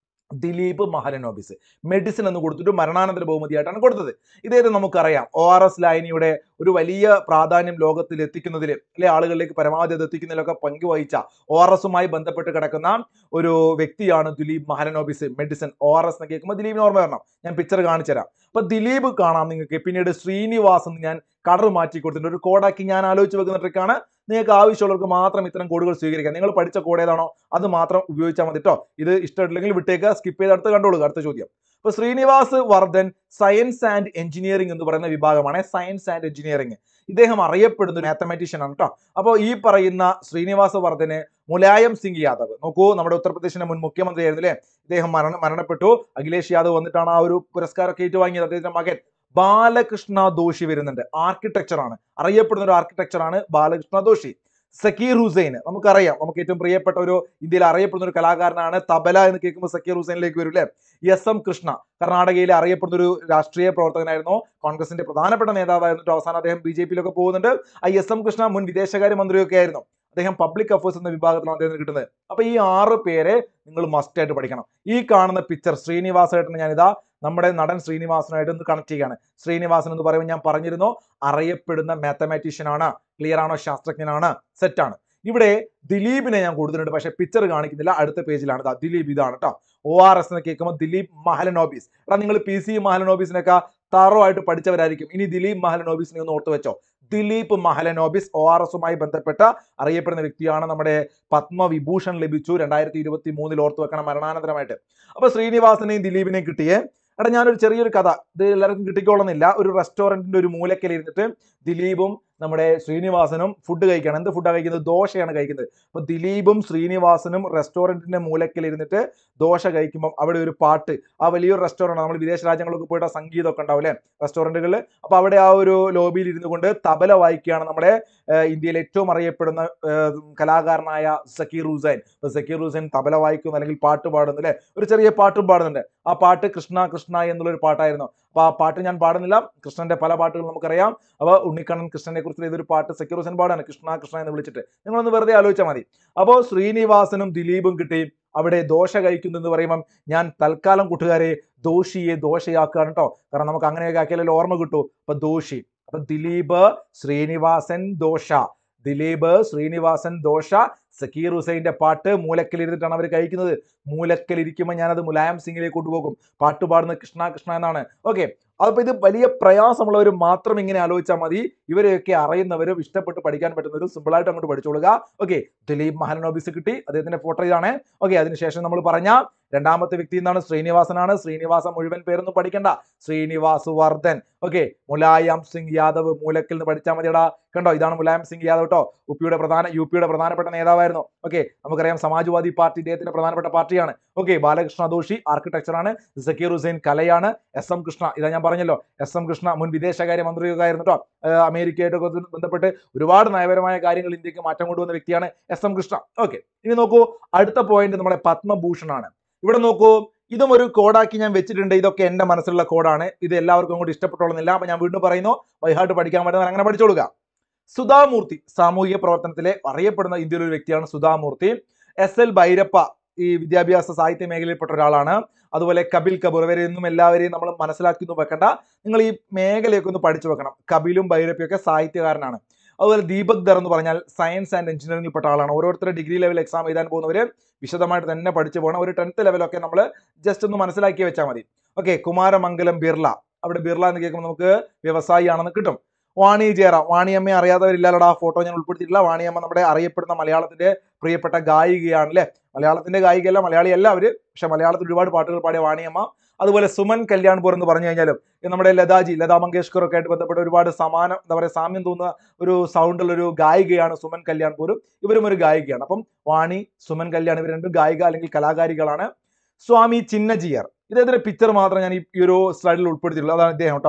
S1: ദിലീപ് മഹലനോബിസ് മെഡിസിൻ എന്ന് കൊടുത്തിട്ട് മരണാനന്തര ബഹുമതിയായിട്ടാണ് കൊടുത്തത് ഇതേത് നമുക്കറിയാം ഒ ആർ എസ് ലായനിയുടെ ഒരു വലിയ പ്രാധാന്യം ലോകത്തിൽ എത്തിക്കുന്നതിൽ അല്ലെ ആളുകളിലേക്ക് പരമാവധി അത് എത്തിക്കുന്നതിലൊക്കെ പങ്കുവഹിച്ച ഒ ആർ എസുമായി ബന്ധപ്പെട്ട് കിടക്കുന്ന ഒരു വ്യക്തിയാണ് Dilip Mahalanobis medicine O R S എന്ന് കേൾക്കുമ്പോൾ ദിലീപിന് ഓർമ്മ വരണം ഞാൻ പിക്ചർ കാണിച്ചു തരാം അപ്പൊ ദിലീപ് കാണാം നിങ്ങൾക്ക് പിന്നീട് ശ്രീനിവാസ് എന്ന് ഞാൻ കളർ മാറ്റി കൊടുത്തിട്ടുണ്ട് ഒരു കോഡാക്കി ഞാൻ ആലോചിച്ച് വെക്കുന്ന ട്രിക്കാണ് നിങ്ങൾക്ക് ആവശ്യമുള്ളവർക്ക് മാത്രം ഇത്തരം കോഡുകൾ സ്വീകരിക്കാം നിങ്ങൾ പഠിച്ച കോഡ് ഏതാണോ അത് മാത്രം ഉപയോഗിച്ചാൽ മതി കേട്ടോ ഇത് ഇഷ്ടമില്ലെങ്കിൽ വിട്ടേക്ക് സ്കിപ്പ് ചെയ്ത് അടുത്ത് കണ്ടോളൂ അടുത്ത ചോദ്യം ഇപ്പൊ Srinivas Vardhan science and engineering എന്ന് പറയുന്ന വിഭാഗമാണ് സയൻസ് ആൻഡ് എഞ്ചിനീയറിംഗ് ഇദ്ദേഹം അറിയപ്പെടുന്ന ഒരു മാത്തമാറ്റീഷ്യൻ ആണ് കേട്ടോ അപ്പോൾ ഈ പറയുന്ന ശ്രീനിവാസ വർദ്ധന് മുലായം സിംഗ് യാദവ് നോക്കൂ നമ്മുടെ ഉത്തർപ്രദേശിന്റെ മുൻ മുഖ്യമന്ത്രിയായിരുന്നു അല്ലേ ഇദ്ദേഹം മരണ മരണപ്പെട്ടു അഖിലേഷ് യാദവ് വന്നിട്ടാണ് ആ ഒരു പുരസ്കാരമൊക്കെ ഏറ്റുവാങ്ങിയത് അദ്ദേഹത്തിന്റെ മകൻ ബാലകൃഷ്ണ ദോഷി വരുന്നുണ്ട് ആർക്കിടെക്ചർ ആണ് അറിയപ്പെടുന്ന ഒരു ആർക്കിടെക്ചർ ആണ് ബാലകൃഷ്ണ ദോഷി സക്കീർ ഹുസൈൻ നമുക്കറിയാം നമുക്ക് ഏറ്റവും പ്രിയപ്പെട്ട ഒരു ഇന്ത്യയിൽ അറിയപ്പെടുന്ന ഒരു കലാകാരനാണ് തബല എന്ന് കേൾക്കുമ്പോൾ സക്കീർ ഹുസൈനിലേക്ക് വരും അല്ലേ എസ് എം കൃഷ്ണ കർണാടകയിലെ അറിയപ്പെടുന്ന ഒരു രാഷ്ട്രീയ പ്രവർത്തകനായിരുന്നു കോൺഗ്രസിന്റെ പ്രധാനപ്പെട്ട നേതാവായിരുന്നു അവസാനം അദ്ദേഹം ബി ജെ പിയിലൊക്കെ പോകുന്നുണ്ട് ആ എസ് എം കൃഷ്ണ മുൻ വിദേശകാര്യ മന്ത്രിയൊക്കെ ആയിരുന്നു അദ്ദേഹം പബ്ലിക് അഫയേഴ്സ് എന്ന വിഭാഗത്തിലാണ് അദ്ദേഹത്തിന് കിട്ടുന്നത് അപ്പൊ ഈ ആറ് പേരെ നിങ്ങൾ മസ്റ്റ് ആയിട്ട് പഠിക്കണം ഈ കാണുന്ന പിക്ചർ ശ്രീനിവാസായിട്ട് ഞാനിതാ നമ്മുടെ നടൻ ശ്രീനിവാസനായിട്ട് ഒന്ന് കണക്ട് ചെയ്യുകയാണ് ശ്രീനിവാസൻ എന്ന് പറയുമ്പോൾ ഞാൻ പറഞ്ഞിരുന്നു അറിയപ്പെടുന്ന മാത്തമാറ്റീഷ്യൻ ആണ് ക്ലിയർ ആണോ ശാസ്ത്രജ്ഞനാണ് സെറ്റാണ് ഇവിടെ ദിലീപിനെ ഞാൻ കൊടുത്തിട്ടുണ്ട് പക്ഷെ പിക്ചർ കാണിക്കുന്നില്ല അടുത്ത പേജിലാണ് ഇതാ ദിലീപ് ഇതാണ് കേട്ടോ ഒ ആർ എസ് എന്ന് കേൾക്കുമ്പോൾ ദിലീപ് മഹലനോബീസ് എടാ നിങ്ങൾ പി സി മഹലനോബീസിനൊക്കെ തറോ ആയിട്ട് പഠിച്ചവരായിരിക്കും ഇനി ദിലീപ് മഹലനോബീസിനെ ഒന്ന് ഓർത്ത് വെച്ചോ ദിലീപ് മഹലനോബിസ് ഒ ആർ എസുമായി ബന്ധപ്പെട്ട അറിയപ്പെടുന്ന വ്യക്തിയാണ് നമ്മുടെ പത്മവിഭൂഷൺ ലഭിച്ചു രണ്ടായിരത്തി ഇരുപത്തി മൂന്നിൽ ഓർത്ത് വെക്കണം മരണാനന്തരമായിട്ട് അപ്പൊ ശ്രീനിവാസനെയും ദിലീപിനെയും കിട്ടിയേ എടാ ഞാനൊരു ചെറിയൊരു കഥ ഇത് എല്ലാവർക്കും കിട്ടിക്കോളുന്നില്ല ഒരു റെസ്റ്റോറന്റിന്റെ ഒരു മൂലക്കൽ ഇരുന്നിട്ട് ദിലീപും നമ്മുടെ ശ്രീനിവാസനും ഫുഡ് കഴിക്കുകയാണ് എന്ത് ഫുഡാണ് കഴിക്കുന്നത് ദോശയാണ് കഴിക്കുന്നത് അപ്പൊ ദിലീപും ശ്രീനിവാസനും റെസ്റ്റോറന്റിന്റെ മൂലക്കൽ ഇരുന്നിട്ട് ദോശ കഴിക്കുമ്പോൾ അവിടെ ഒരു പാട്ട് ആ വലിയൊരു റെസ്റ്റോറന്റ് നമ്മൾ വിദേശ രാജ്യങ്ങളൊക്കെ പോയിട്ട് ആ സംഗീതമൊക്കെ ഉണ്ടാവും അല്ലേ റെസ്റ്റോറന്റുകളിൽ അപ്പൊ അവിടെ ആ ഒരു ലോബിയിൽ ഇരുന്നു കൊണ്ട് തബല വായിക്കുകയാണ് നമ്മുടെ ഏഹ്, ഇന്ത്യയിൽ ഏറ്റവും അറിയപ്പെടുന്ന ഏഹ്, കലാകാരനായ സക്കീർ ഹുസൈൻ ഇപ്പൊ സക്കീർ ഹുസൈൻ തബല വായിക്കുന്നു അല്ലെങ്കിൽ പാട്ട് പാടുന്നു അല്ലെ ഒരു ചെറിയ പാട്ടും പാടുന്നുണ്ട് ആ പാട്ട് കൃഷ്ണ കൃഷ്ണ എന്നുള്ള ഒരു പാട്ടായിരുന്നു അപ്പൊ ആ പാട്ട് ഞാൻ പാടുന്നില്ല കൃഷ്ണന്റെ പല പാട്ടുകൾ നമുക്കറിയാം അപ്പൊ ഉണ്ണിക്കണ്ണൻ കൃഷ്ണനെ കുറിച്ച് ഇതൊരു പാട്ട് സക്കീർ ഹുസൈൻ പാടാണ് കൃഷ്ണ കൃഷ്ണ എന്ന് വിളിച്ചിട്ട് നിങ്ങളൊന്ന് വെറുതെ ആലോചിച്ചാൽ മതി അപ്പോൾ ശ്രീനിവാസനും ദിലീപും കിട്ടി അവിടെ ദോശ കഴിക്കുന്നു എന്ന് പറയുമ്പം ഞാൻ തൽക്കാലം കൂട്ടുകാരെ ദോഷിയെ ദോശയാക്കുകയാണ് കേട്ടോ കാരണം നമുക്ക് അങ്ങനെയൊക്കെ ആക്കിയാലേ ഓർമ്മ കിട്ടൂ അപ്പൊ ദോഷി അപ്പൊ ദിലീപ് ശ്രീനിവാസൻ ദോശ ദിലീപ് ശ്രീനിവാസൻ ദോശ സക്കീർ ഹുസൈന്റെ പാട്ട് മൂലക്കലിരുന്നിട്ടാണ് അവർ കഴിക്കുന്നത് മൂലക്കലിരിക്കുമ്പോൾ ഞാനത് മുലായം സിംഗിലേക്ക് കൊണ്ടുപോകും പാട്ട് പാടുന്നത് കൃഷ്ണ കൃഷ്ണ എന്നാണ് ഓക്കെ അപ്പൊ ഇത് വലിയ പ്രയാസമുള്ളവർ മാത്രം ഇങ്ങനെ ആലോചിച്ചാൽ മതി ഇവരെയൊക്കെ അറിയുന്നവരും ഇഷ്ടപ്പെട്ട് പഠിക്കാൻ പറ്റുന്നവരും സിമ്പിൾ ആയിട്ട് അങ്ങോട്ട് പഠിച്ചോളുക ഓക്കെ ദിലീപ് മഹലനോബിസ് കിട്ടി അദ്ദേഹത്തിന്റെ ഫോട്ടോ ഇതാണ് ഓക്കെ അതിനുശേഷം നമ്മൾ പറഞ്ഞ രണ്ടാമത്തെ വ്യക്തി എന്താണ് ശ്രീനിവാസനാണ് ശ്രീനിവാസ മുഴുവൻ പേരൊന്നും പഠിക്കണ്ട ശ്രീനിവാസ് വർദ്ധൻ ഓക്കെ മുലായം സിംഗ് യാദവ് മൂലക്കിൽ നിന്ന് പഠിച്ചാൽ മതിയടാ കണ്ടോ ഇതാണ് മുലായം സിംഗ് യാദവ് കേട്ടോ ഉപ്പിയുടെ പ്രധാന യു പിയുടെ പ്രധാനപ്പെട്ട നേതാവായിരുന്നു ഓക്കെ നമുക്കറിയാം സമാജ്വാദി പാർട്ടി ഇദ്ദേഹത്തിന്റെ പ്രധാനപ്പെട്ട പാർട്ടിയാണ് ഓക്കെ ബാലകൃഷ്ണ ദോഷി ആർക്കിടെക്ചർ ആണ് സക്കീർ ഹുസൈൻ കലയാണ് എസ് എം കൃഷ്ണ ഇതാ ഞാൻ പറഞ്ഞല്ലോ എസ് എം കൃഷ്ണ മുൻ വിദേശകാര്യ മന്ത്രിയൊക്കെ ആയിരുന്നു കേട്ടോ ഏഹ് അമേരിക്കയായിട്ടൊക്കെ ബന്ധപ്പെട്ട് ഒരുപാട് നയപരമായ കാര്യങ്ങൾ ഇന്ത്യക്ക് മാറ്റം കൊണ്ടുവന്ന വ്യക്തിയാണ് എസ് എം കൃഷ്ണ ഓക്കെ ഇനി നോക്കൂ അടുത്ത പോയിന്റ് നമ്മുടെ പത്മഭൂഷൺ ആണ് ഇവിടെ നോക്കൂ ഇതും ഒരു കോഡാക്കി ഞാൻ വെച്ചിട്ടുണ്ട് ഇതൊക്കെ എന്റെ മനസ്സിലുള്ള കോഡാണ് ഇത് എല്ലാവർക്കും കൂടി ഇഷ്ടപ്പെട്ടോളുന്നില്ല അപ്പൊ ഞാൻ വീണ്ടും പറയുന്നു വൈഹാട്ട് പഠിക്കാൻ പറ്റുന്നവർ അങ്ങനെ പഠിച്ചോളുക സുധാമൂർത്തി സാമൂഹിക പ്രവർത്തനത്തിലെ അറിയപ്പെടുന്ന ഇന്ത്യയിലെ ഒരു വ്യക്തിയാണ് സുധാമൂർത്തി എസ് എൽ ഭൈരപ്പ ഈ വിദ്യാഭ്യാസ സാഹിത്യ മേഖലയിൽപ്പെട്ട ഒരാളാണ് അതുപോലെ കപിൽ കപൂർ ഇവരെയൊന്നും എല്ലാവരെയും നമ്മൾ മനസ്സിലാക്കി ഒന്നും വെക്കണ്ട നിങ്ങൾ ഈ മേഖലയൊക്കെ ഒന്ന് പഠിച്ചു വെക്കണം കപിലും ഭൈരപ്പിയൊക്കെ സാഹിത്യകാരനാണ് അതുപോലെ ദീപക് ദർ എന്ന് പറഞ്ഞാൽ സയൻസ് ആൻഡ് എഞ്ചിനീയറിംഗിൽപ്പെട്ട ആളാണ് ഓരോരുത്തരുടെ ഡിഗ്രി ലെവൽ എക്സാം എഴുതാൻ പോകുന്നവർ വിശദമായിട്ട് തന്നെ പഠിച്ചു പോകണം ഒരു ടെൻത്ത് ലെവലൊക്കെ നമ്മൾ ജസ്റ്റ് ഒന്ന് മനസ്സിലാക്കി വെച്ചാൽ മതി ഓക്കെ കുമാരമംഗലം ബിർള അവിടെ ബിർള എന്ന് കേൾക്കുമ്പോൾ നമുക്ക് വ്യവസായി ആണെന്ന് കിട്ടും വാണി ജയറാം വാണിയമ്മയെ അറിയാത്തവരില്ലല്ലടാ ആ ഫോട്ടോ ഞാൻ ഉൾപ്പെടുത്തിയിട്ടില്ല വാണിയമ്മ നമ്മുടെ അറിയപ്പെടുന്ന മലയാളത്തിന്റെ പ്രിയപ്പെട്ട ഗായികയാണ് അല്ലെ മലയാളത്തിന്റെ ഗായികയല്ല മലയാളിയല്ല അവര് പക്ഷെ മലയാളത്തിൽ ഒരുപാട് പാട്ടുകൾ പാടിയ വാണിയമ്മ അതുപോലെ സുമൻ കല്യാൺപൂർ എന്ന് പറഞ്ഞു കഴിഞ്ഞാലും ഈ നമ്മുടെ ലതാജി ലതാ മങ്കേഷ്കർ ഒക്കെ ആയിട്ട് ബന്ധപ്പെട്ട ഒരുപാട് സമാനം എന്താ പറയുക സാമ്യം തോന്നുന്ന ഒരു സൗണ്ടുള്ള ഒരു ഗായികയാണ് സുമൻ കല്യാൺപൂരും ഇവരും ഒരു ഗായികയാണ് അപ്പം വാണി സുമൻ കല്യാൺ ഇവർ രണ്ടും ഗായിക അല്ലെങ്കിൽ കലാകാരികളാണ് സ്വാമി ചിന്നജിയർ ഇദ്ദേഹത്തിന്റെ പിക്ചർ മാത്രം ഞാൻ ഈ ഈ ഒരു സ്ലൈഡിൽ ഉൾപ്പെടുത്തിയിട്ടുള്ളൂ അതാണ് ഇദ്ദേഹം കേട്ടോ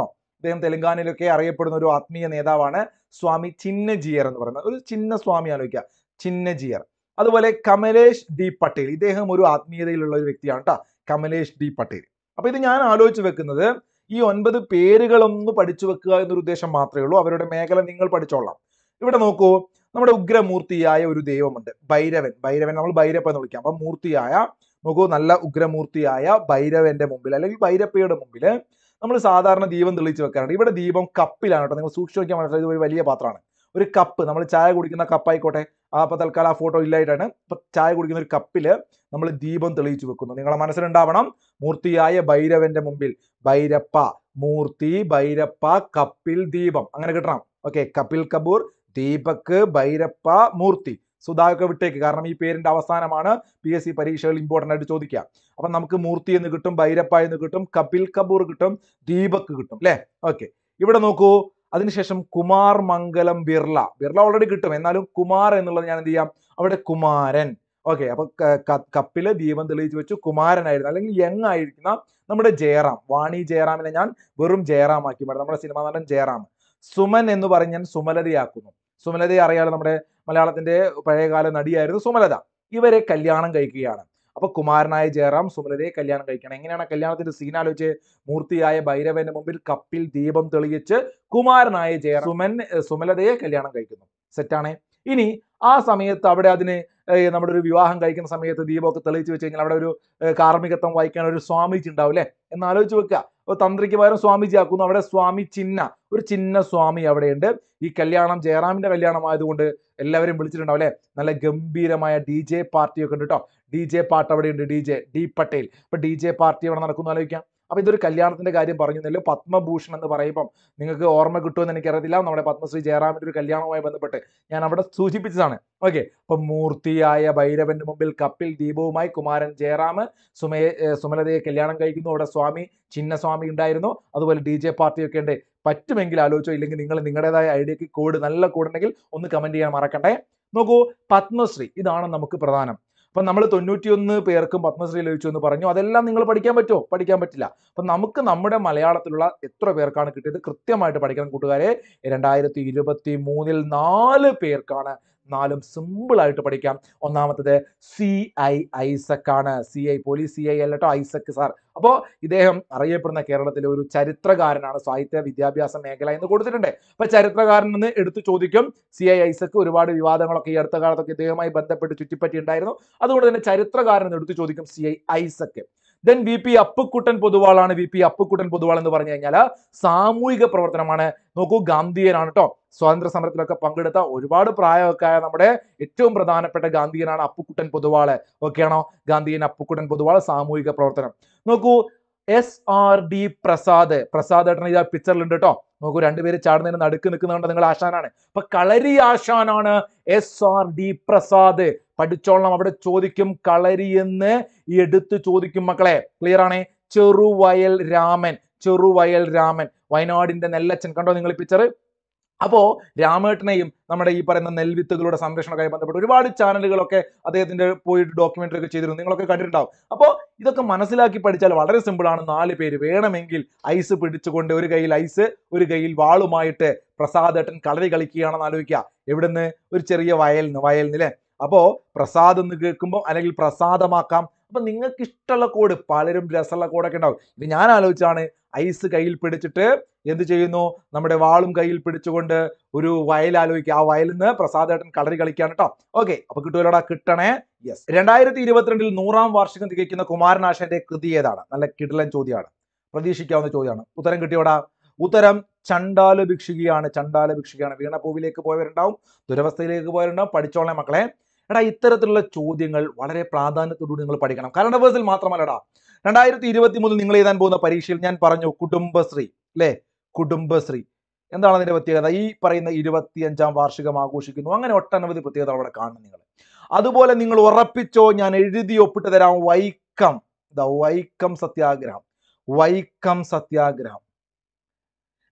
S1: അദ്ദേഹം തെലങ്കാനയിലൊക്കെ അറിയപ്പെടുന്ന ഒരു ആത്മീയ നേതാവാണ് സ്വാമി ചിന്നജിയർ എന്ന് പറയുന്നത് ഒരു ചിന്ന സ്വാമി ആലോചിക്കുക ചിന്നജിയർ അതുപോലെ കമലേഷ് ഡി പട്ടേൽ ഇദ്ദേഹം ഒരു ആത്മീയതയിലുള്ള ഒരു വ്യക്തിയാണ് കേട്ടോ കമലേഷ് ഡി പട്ടേൽ അപ്പൊ ഇത് ഞാൻ ആലോചിച്ച് വെക്കുന്നത് ഈ ഒൻപത് പേരുകളൊന്ന് പഠിച്ചു വെക്കുക എന്നൊരു ഉദ്ദേശം മാത്രമേ ഉള്ളൂ അവരുടെ മേഖല നിങ്ങൾ പഠിച്ചോളാം ഇവിടെ നോക്കൂ നമ്മുടെ ഉഗ്രമൂർത്തിയായ ഒരു ദൈവമുണ്ട് ഭൈരവൻ ഭൈരവൻ നമ്മൾ ഭൈരപ്പ എന്ന് വിളിക്കാം അപ്പൊ മൂർത്തിയായ നോക്കൂ നല്ല ഉഗ്രമൂർത്തിയായ ഭൈരവന്റെ മുമ്പിൽ അല്ലെങ്കിൽ ഭൈരപ്പയുടെ മുമ്പിൽ നമ്മൾ സാധാരണ ദീപം തെളിയിച്ച് വെക്കാറുണ്ട് ഇവിടെ ദീപം കപ്പിലാണ് കേട്ടോ നിങ്ങൾ സൂക്ഷിച്ച് നോക്കിയാൽ മനസ്സിലായി ഇത് ഒരു വലിയ പാത്രമാണ് ഒരു കപ്പ് നമ്മൾ ചായ കുടിക്കുന്ന കപ്പായിക്കോട്ടെ ആ അപ്പൊ തൽക്കാലം ആ ഫോട്ടോ ഇല്ലായിട്ടാണ് ഇപ്പൊ ചായ കുടിക്കുന്ന ഒരു കപ്പില് നമ്മൾ ദീപം തെളിയിച്ചു വെക്കുന്നു നിങ്ങളെ മനസ്സിലുണ്ടാവണം മൂർത്തിയായ ഭൈരവന്റെ മുമ്പിൽ ഭൈരപ്പ മൂർത്തി ഭൈരപ്പ കപ്പിൽ ദീപം അങ്ങനെ കിട്ടണം ഓക്കെ കപിൽ കപൂർ ദീപക് ഭൈരപ്പ മൂർത്തി സുധാകർ വിട്ടേക്ക് കാരണം ഈ പേരിന്റെ അവസാനമാണ് പി എസ് സി പരീക്ഷകൾ ഇമ്പോർട്ടൻ്റ് ആയിട്ട് ചോദിക്കുക അപ്പൊ നമുക്ക് മൂർത്തി എന്ന് കിട്ടും ഭൈരപ്പ എന്ന് കിട്ടും കപിൽ കപൂർ കിട്ടും ദീപക് കിട്ടും അല്ലേ ഓക്കെ ഇവിടെ നോക്കൂ അതിനുശേഷം കുമാർ മംഗലം ബിർള ബിർള ഓൾറെഡി കിട്ടും എന്നാലും കുമാർ എന്നുള്ളത് ഞാൻ എന്ത് ചെയ്യാം അവിടെ കുമാരൻ ഓക്കെ അപ്പൊ ക- ക- കപ്പില് ദീപം തെളിയിച്ച് വെച്ചു കുമാരനായിരുന്നു അല്ലെങ്കിൽ യങ് ആയിരിക്കുന്ന നമ്മുടെ ജയറാം വാണി ജയറാമിനെ ഞാൻ വെറും ജയറാം ആക്കി മാറ്റി നമ്മുടെ സിനിമാ നടൻ ജയറാം സുമൻ എന്ന് പറഞ്ഞ് ഞാൻ സുമലതയാക്കുന്നു സുമലതയെ അറിയാലോ നമ്മുടെ മലയാളത്തിന്റെ പഴയകാല നടിയായിരുന്നു സുമലത ഇവരെ കല്യാണം കഴിക്കുകയാണ് അപ്പൊ കുമാരനായ ജയറാം സുമലതയെ കല്യാണം കഴിക്കണം എങ്ങനെയാണ് കല്യാണത്തിന്റെ സീൻ ആലോചിച്ച് മൂർത്തിയായ ഭൈരവന്റെ മുമ്പിൽ കപ്പിൽ ദീപം തെളിയിച്ച് കുമാരനായ ജയറാം സുമൻ ഏഹ് സുമലതയെ കല്യാണം കഴിക്കുന്നു സെറ്റാണേ ഇനി ആ സമയത്ത് അവിടെ അതിന് ഏഹ് നമ്മുടെ ഒരു വിവാഹം കഴിക്കുന്ന സമയത്ത് ദീപമൊക്കെ തെളിയിച്ച് വെച്ച് കഴിഞ്ഞാൽ അവിടെ ഒരു ഏഹ് കാർമ്മികത്വം വഹിക്കാൻ ഒരു സ്വാമിജി ഉണ്ടാവും അല്ലേ എന്ന് ആലോചിച്ച് വെക്കുക അപ്പോൾ തന്ത്രിക്ക് പകരം സ്വാമിജി ആക്കുന്നു അവിടെ സ്വാമി ചിന്ന ഒരു ചിന്ന സ്വാമി അവിടെയുണ്ട് ഈ കല്യാണം ജയറാമിന്റെ കല്യാണം ആയതുകൊണ്ട് എല്ലാവരും വിളിച്ചിട്ടുണ്ടാവും അല്ലേ നല്ല ഗംഭീരമായ ഡി ജെ പാർട്ടിയൊക്കെ ഉണ്ട് കേട്ടോ ഡി ജെ പാട്ട് അവിടെ ഉണ്ട് ഡി ജെ ഡി പട്ടേൽ ഇപ്പൊ ഡി ജെ പാർട്ടി അവിടെ നടക്കുന്നു ആലോചിക്കാം അപ്പൊ ഇതൊരു കല്യാണത്തിന്റെ കാര്യം പറഞ്ഞില്ല പത്മഭൂഷൺ എന്ന് പറയുമ്പം നിങ്ങൾക്ക് ഓർമ്മ കിട്ടുമെന്ന് എനിക്കറിയത്തില്ല നമ്മുടെ പത്മശ്രീ ജയറാമിന്റെ ഒരു കല്യാണവുമായി ബന്ധപ്പെട്ട് ഞാൻ അവിടെ സൂചിപ്പിച്ചതാണ് ഓക്കെ അപ്പൊ മൂർത്തിയായ ഭൈരവന്റെ മുമ്പിൽ കപ്പിൽ ദീപവുമായി കുമാരൻ ജയറാം സുമയെ ഏർ സുമലതയെ കല്യാണം കഴിക്കുന്നു അവിടെ സ്വാമി ചിന്നസ്വാമി ഉണ്ടായിരുന്നു അതുപോലെ ഡി ജെ പാർട്ടിയൊക്കെ ഉണ്ട് പറ്റുമെങ്കിൽ ആലോചിച്ചോ ഇല്ലെങ്കിൽ നിങ്ങൾ നിങ്ങളുടേതായ ഐഡിയക്ക് കോഡ് നല്ല കോഡ് ഉണ്ടെങ്കിൽ ഒന്ന് കമന്റ് ചെയ്യാൻ മറക്കണ്ടേ നോക്കൂ പത്മശ്രീ ഇതാണ് നമുക്ക് പ്രധാനം അപ്പൊ നമ്മൾ തൊണ്ണൂറ്റിയൊന്ന് പേർക്കും പത്മശ്രീ ലഭിച്ചു എന്ന് പറഞ്ഞു അതെല്ലാം നിങ്ങൾ പഠിക്കാൻ പറ്റുമോ പഠിക്കാൻ പറ്റില്ല അപ്പൊ നമുക്ക് നമ്മുടെ മലയാളത്തിലുള്ള എത്ര പേർക്കാണ് കിട്ടിയത് കൃത്യമായിട്ട് പഠിക്കണം കൂട്ടുകാരെ രണ്ടായിരത്തി ഇരുപത്തി മൂന്നിൽ നാല് പേർക്കാണ് നാലും സിമ്പിൾ ആയിട്ട് പഠിക്കാം ഒന്നാമത്തത് സി ഐ ഐസക് ആണ് C I police C I അല്ലട്ടോ ഐസക് സാർ അപ്പോൾ ഇദ്ദേഹം അറിയപ്പെടുന്ന കേരളത്തിലെ ഒരു ചരിത്രകാരനാണ് സാഹിത്യ വിദ്യാഭ്യാസ മേഖല എന്ന് കൊടുത്തിട്ടുണ്ട് അപ്പൊ ചരിത്രകാരൻ എന്ന് എടുത്തു ചോദിക്കും സി ഐ ഐസക് ഒരുപാട് വിവാദങ്ങളൊക്കെ ഈ അടുത്ത കാലത്തൊക്കെ ഇദ്ദേഹവുമായി ബന്ധപ്പെട്ട് ചുറ്റിപ്പറ്റി ഉണ്ടായിരുന്നു അതുകൊണ്ട് തന്നെ ചരിത്രകാരൻ എന്ന് എടുത്തു ചോദിക്കും C I Isaac then V P Appukuttan പൊതുവാളാണ് വി പി അപ്പുക്കുട്ടൻ പൊതുവാൾ എന്ന് പറഞ്ഞു കഴിഞ്ഞാൽ സാമൂഹിക പ്രവർത്തനമാണ് നോക്കൂ ഗാന്ധിയനാണ് കേട്ടോ സ്വാതന്ത്ര്യ സമരത്തിലൊക്കെ പങ്കെടുത്ത ഒരുപാട് പ്രായമൊക്കെ ആയ നമ്മുടെ ഏറ്റവും പ്രധാനപ്പെട്ട ഗാന്ധിയനാണ് അപ്പുക്കുട്ടൻ പൊതുവാള് ഓക്കെയാണോ ഗാന്ധിയൻ അപ്പുക്കുട്ടൻ പൊതുവാൾ സാമൂഹിക പ്രവർത്തനം നോക്കൂ S R D Prasad Prasad ഏട്ടൻ ഇതാ പിക്ചറിലുണ്ട് കേട്ടോ നോക്കൂ രണ്ടുപേര് ചാടുന്നതിന് നടുക്ക് നിൽക്കുന്നുണ്ട് നിങ്ങൾ ആശാനാണ് അപ്പൊ കളരി ആശാനാണ് എസ് ആർ ഡി പ്രസാദ് പഠിച്ചോളണം അവിടെ ചോദിക്കും കളരി എന്ന് എടുത്ത് ചോദിക്കും മക്കളെ ക്ലിയർ ആണേ ചെറുവയൽ രാമൻ ചെറുവയൽ രാമൻ വയനാടിന്റെ നെല്ലച്ചൻ കണ്ടോ നിങ്ങൾ ഈ പിക്ചർ അപ്പോ രാമേട്ടനെയും നമ്മുടെ ഈ പറയുന്ന നെൽവിത്തുകളുടെ സംരക്ഷണവുമായി ബന്ധപ്പെട്ട് ഒരുപാട് ചാനലുകളൊക്കെ അദ്ദേഹത്തിന്റെ പോയിട്ട് ഡോക്യുമെന്ററി ഒക്കെ ചെയ്തിരുന്നു നിങ്ങളൊക്കെ കണ്ടിട്ടുണ്ടാവും അപ്പോൾ ഇതൊക്കെ മനസ്സിലാക്കി പഠിച്ചാൽ വളരെ സിമ്പിൾ ആണ് നാല് പേര് വേണമെങ്കിൽ ഐസ് പിടിച്ചുകൊണ്ട് ഒരു കയ്യിൽ ഐസ് ഒരു കയ്യിൽ വാളുമായിട്ട് പ്രസാദേട്ടൻ കളരി കളിക്കുകയാണെന്ന് ആലോചിക്കുക എവിടുന്ന് ഒരു ചെറിയ വയലിൽ നിന്ന് വയലിൽ നിന്ന് അല്ലേ അപ്പോ പ്രസാദ് എന്ന് കേൾക്കുമ്പോൾ അല്ലെങ്കിൽ പ്രസാദമാക്കാം അപ്പൊ നിങ്ങൾക്ക് ഇഷ്ടമുള്ള കോഡ് പലരും രസമുള്ള കോഡൊക്കെ ഉണ്ടാവും ഇത് ഞാൻ ആലോചിച്ചാണ് ഐസ് കയ്യിൽ പിടിച്ചിട്ട് എന്ത് ചെയ്യുന്നു നമ്മുടെ വാളും കയ്യിൽ പിടിച്ചുകൊണ്ട് ഒരു വയൽ ആലോചിക്കുക ആ വയലിൽ നിന്ന് പ്രസാദേട്ടൻ കളറി കളിക്കാണ് കേട്ടോ ഓക്കെ അപ്പൊ കിട്ടുമല്ലോടാ കിട്ടണേ യെസ് രണ്ടായിരത്തി ഇരുപത്തിരണ്ടിൽ നൂറാം വാർഷികം തികയ്ക്കുന്ന കുമാരനാശന്റെ കൃതി ഏതാണ് നല്ല കിടലൻ ചോദ്യമാണ് പ്രതീക്ഷിക്കാവുന്ന ചോദ്യമാണ് ഉത്തരം കിട്ടിയോടാ ഉത്തരം ചണ്ടാല ഭിക്ഷുകിയാണ് ചണ്ടാല ഭിക്ഷുകിയാണ് വീണപ്പൂവിലേക്ക് പോയവരുണ്ടാവും ദുരവസ്ഥയിലേക്ക് പോയവരുണ്ടാവും പഠിച്ചോളെ മക്കളെ എടാ ഇത്തരത്തിലുള്ള ചോദ്യങ്ങൾ വളരെ പ്രാധാന്യത്തോടുകൂടി നിങ്ങൾ പഠിക്കണം കറണ്ട് അഫേഴ്സിൽ മാത്രമല്ലടാ രണ്ടായിരത്തി ഇരുപത്തി മൂന്നിൽ നിങ്ങൾ എഴുതാൻ പോകുന്ന പരീക്ഷയിൽ ഞാൻ പറഞ്ഞു കുടുംബശ്രീ അല്ലേ കുടുംബശ്രീ എന്താണ് അതിന്റെ പ്രത്യേകത ഈ പറയുന്ന ഇരുപത്തിയഞ്ചാം വാർഷികം ആഘോഷിക്കുന്നു അങ്ങനെ ഒട്ടനവധി പ്രത്യേകത അവിടെ കാണും നിങ്ങൾ അതുപോലെ നിങ്ങൾ ഉറപ്പിച്ചോ ഞാൻ എഴുതി ഒപ്പിട്ട് തരാം വൈക്കം ദ വൈക്കം സത്യാഗ്രഹം വൈക്കം സത്യാഗ്രഹം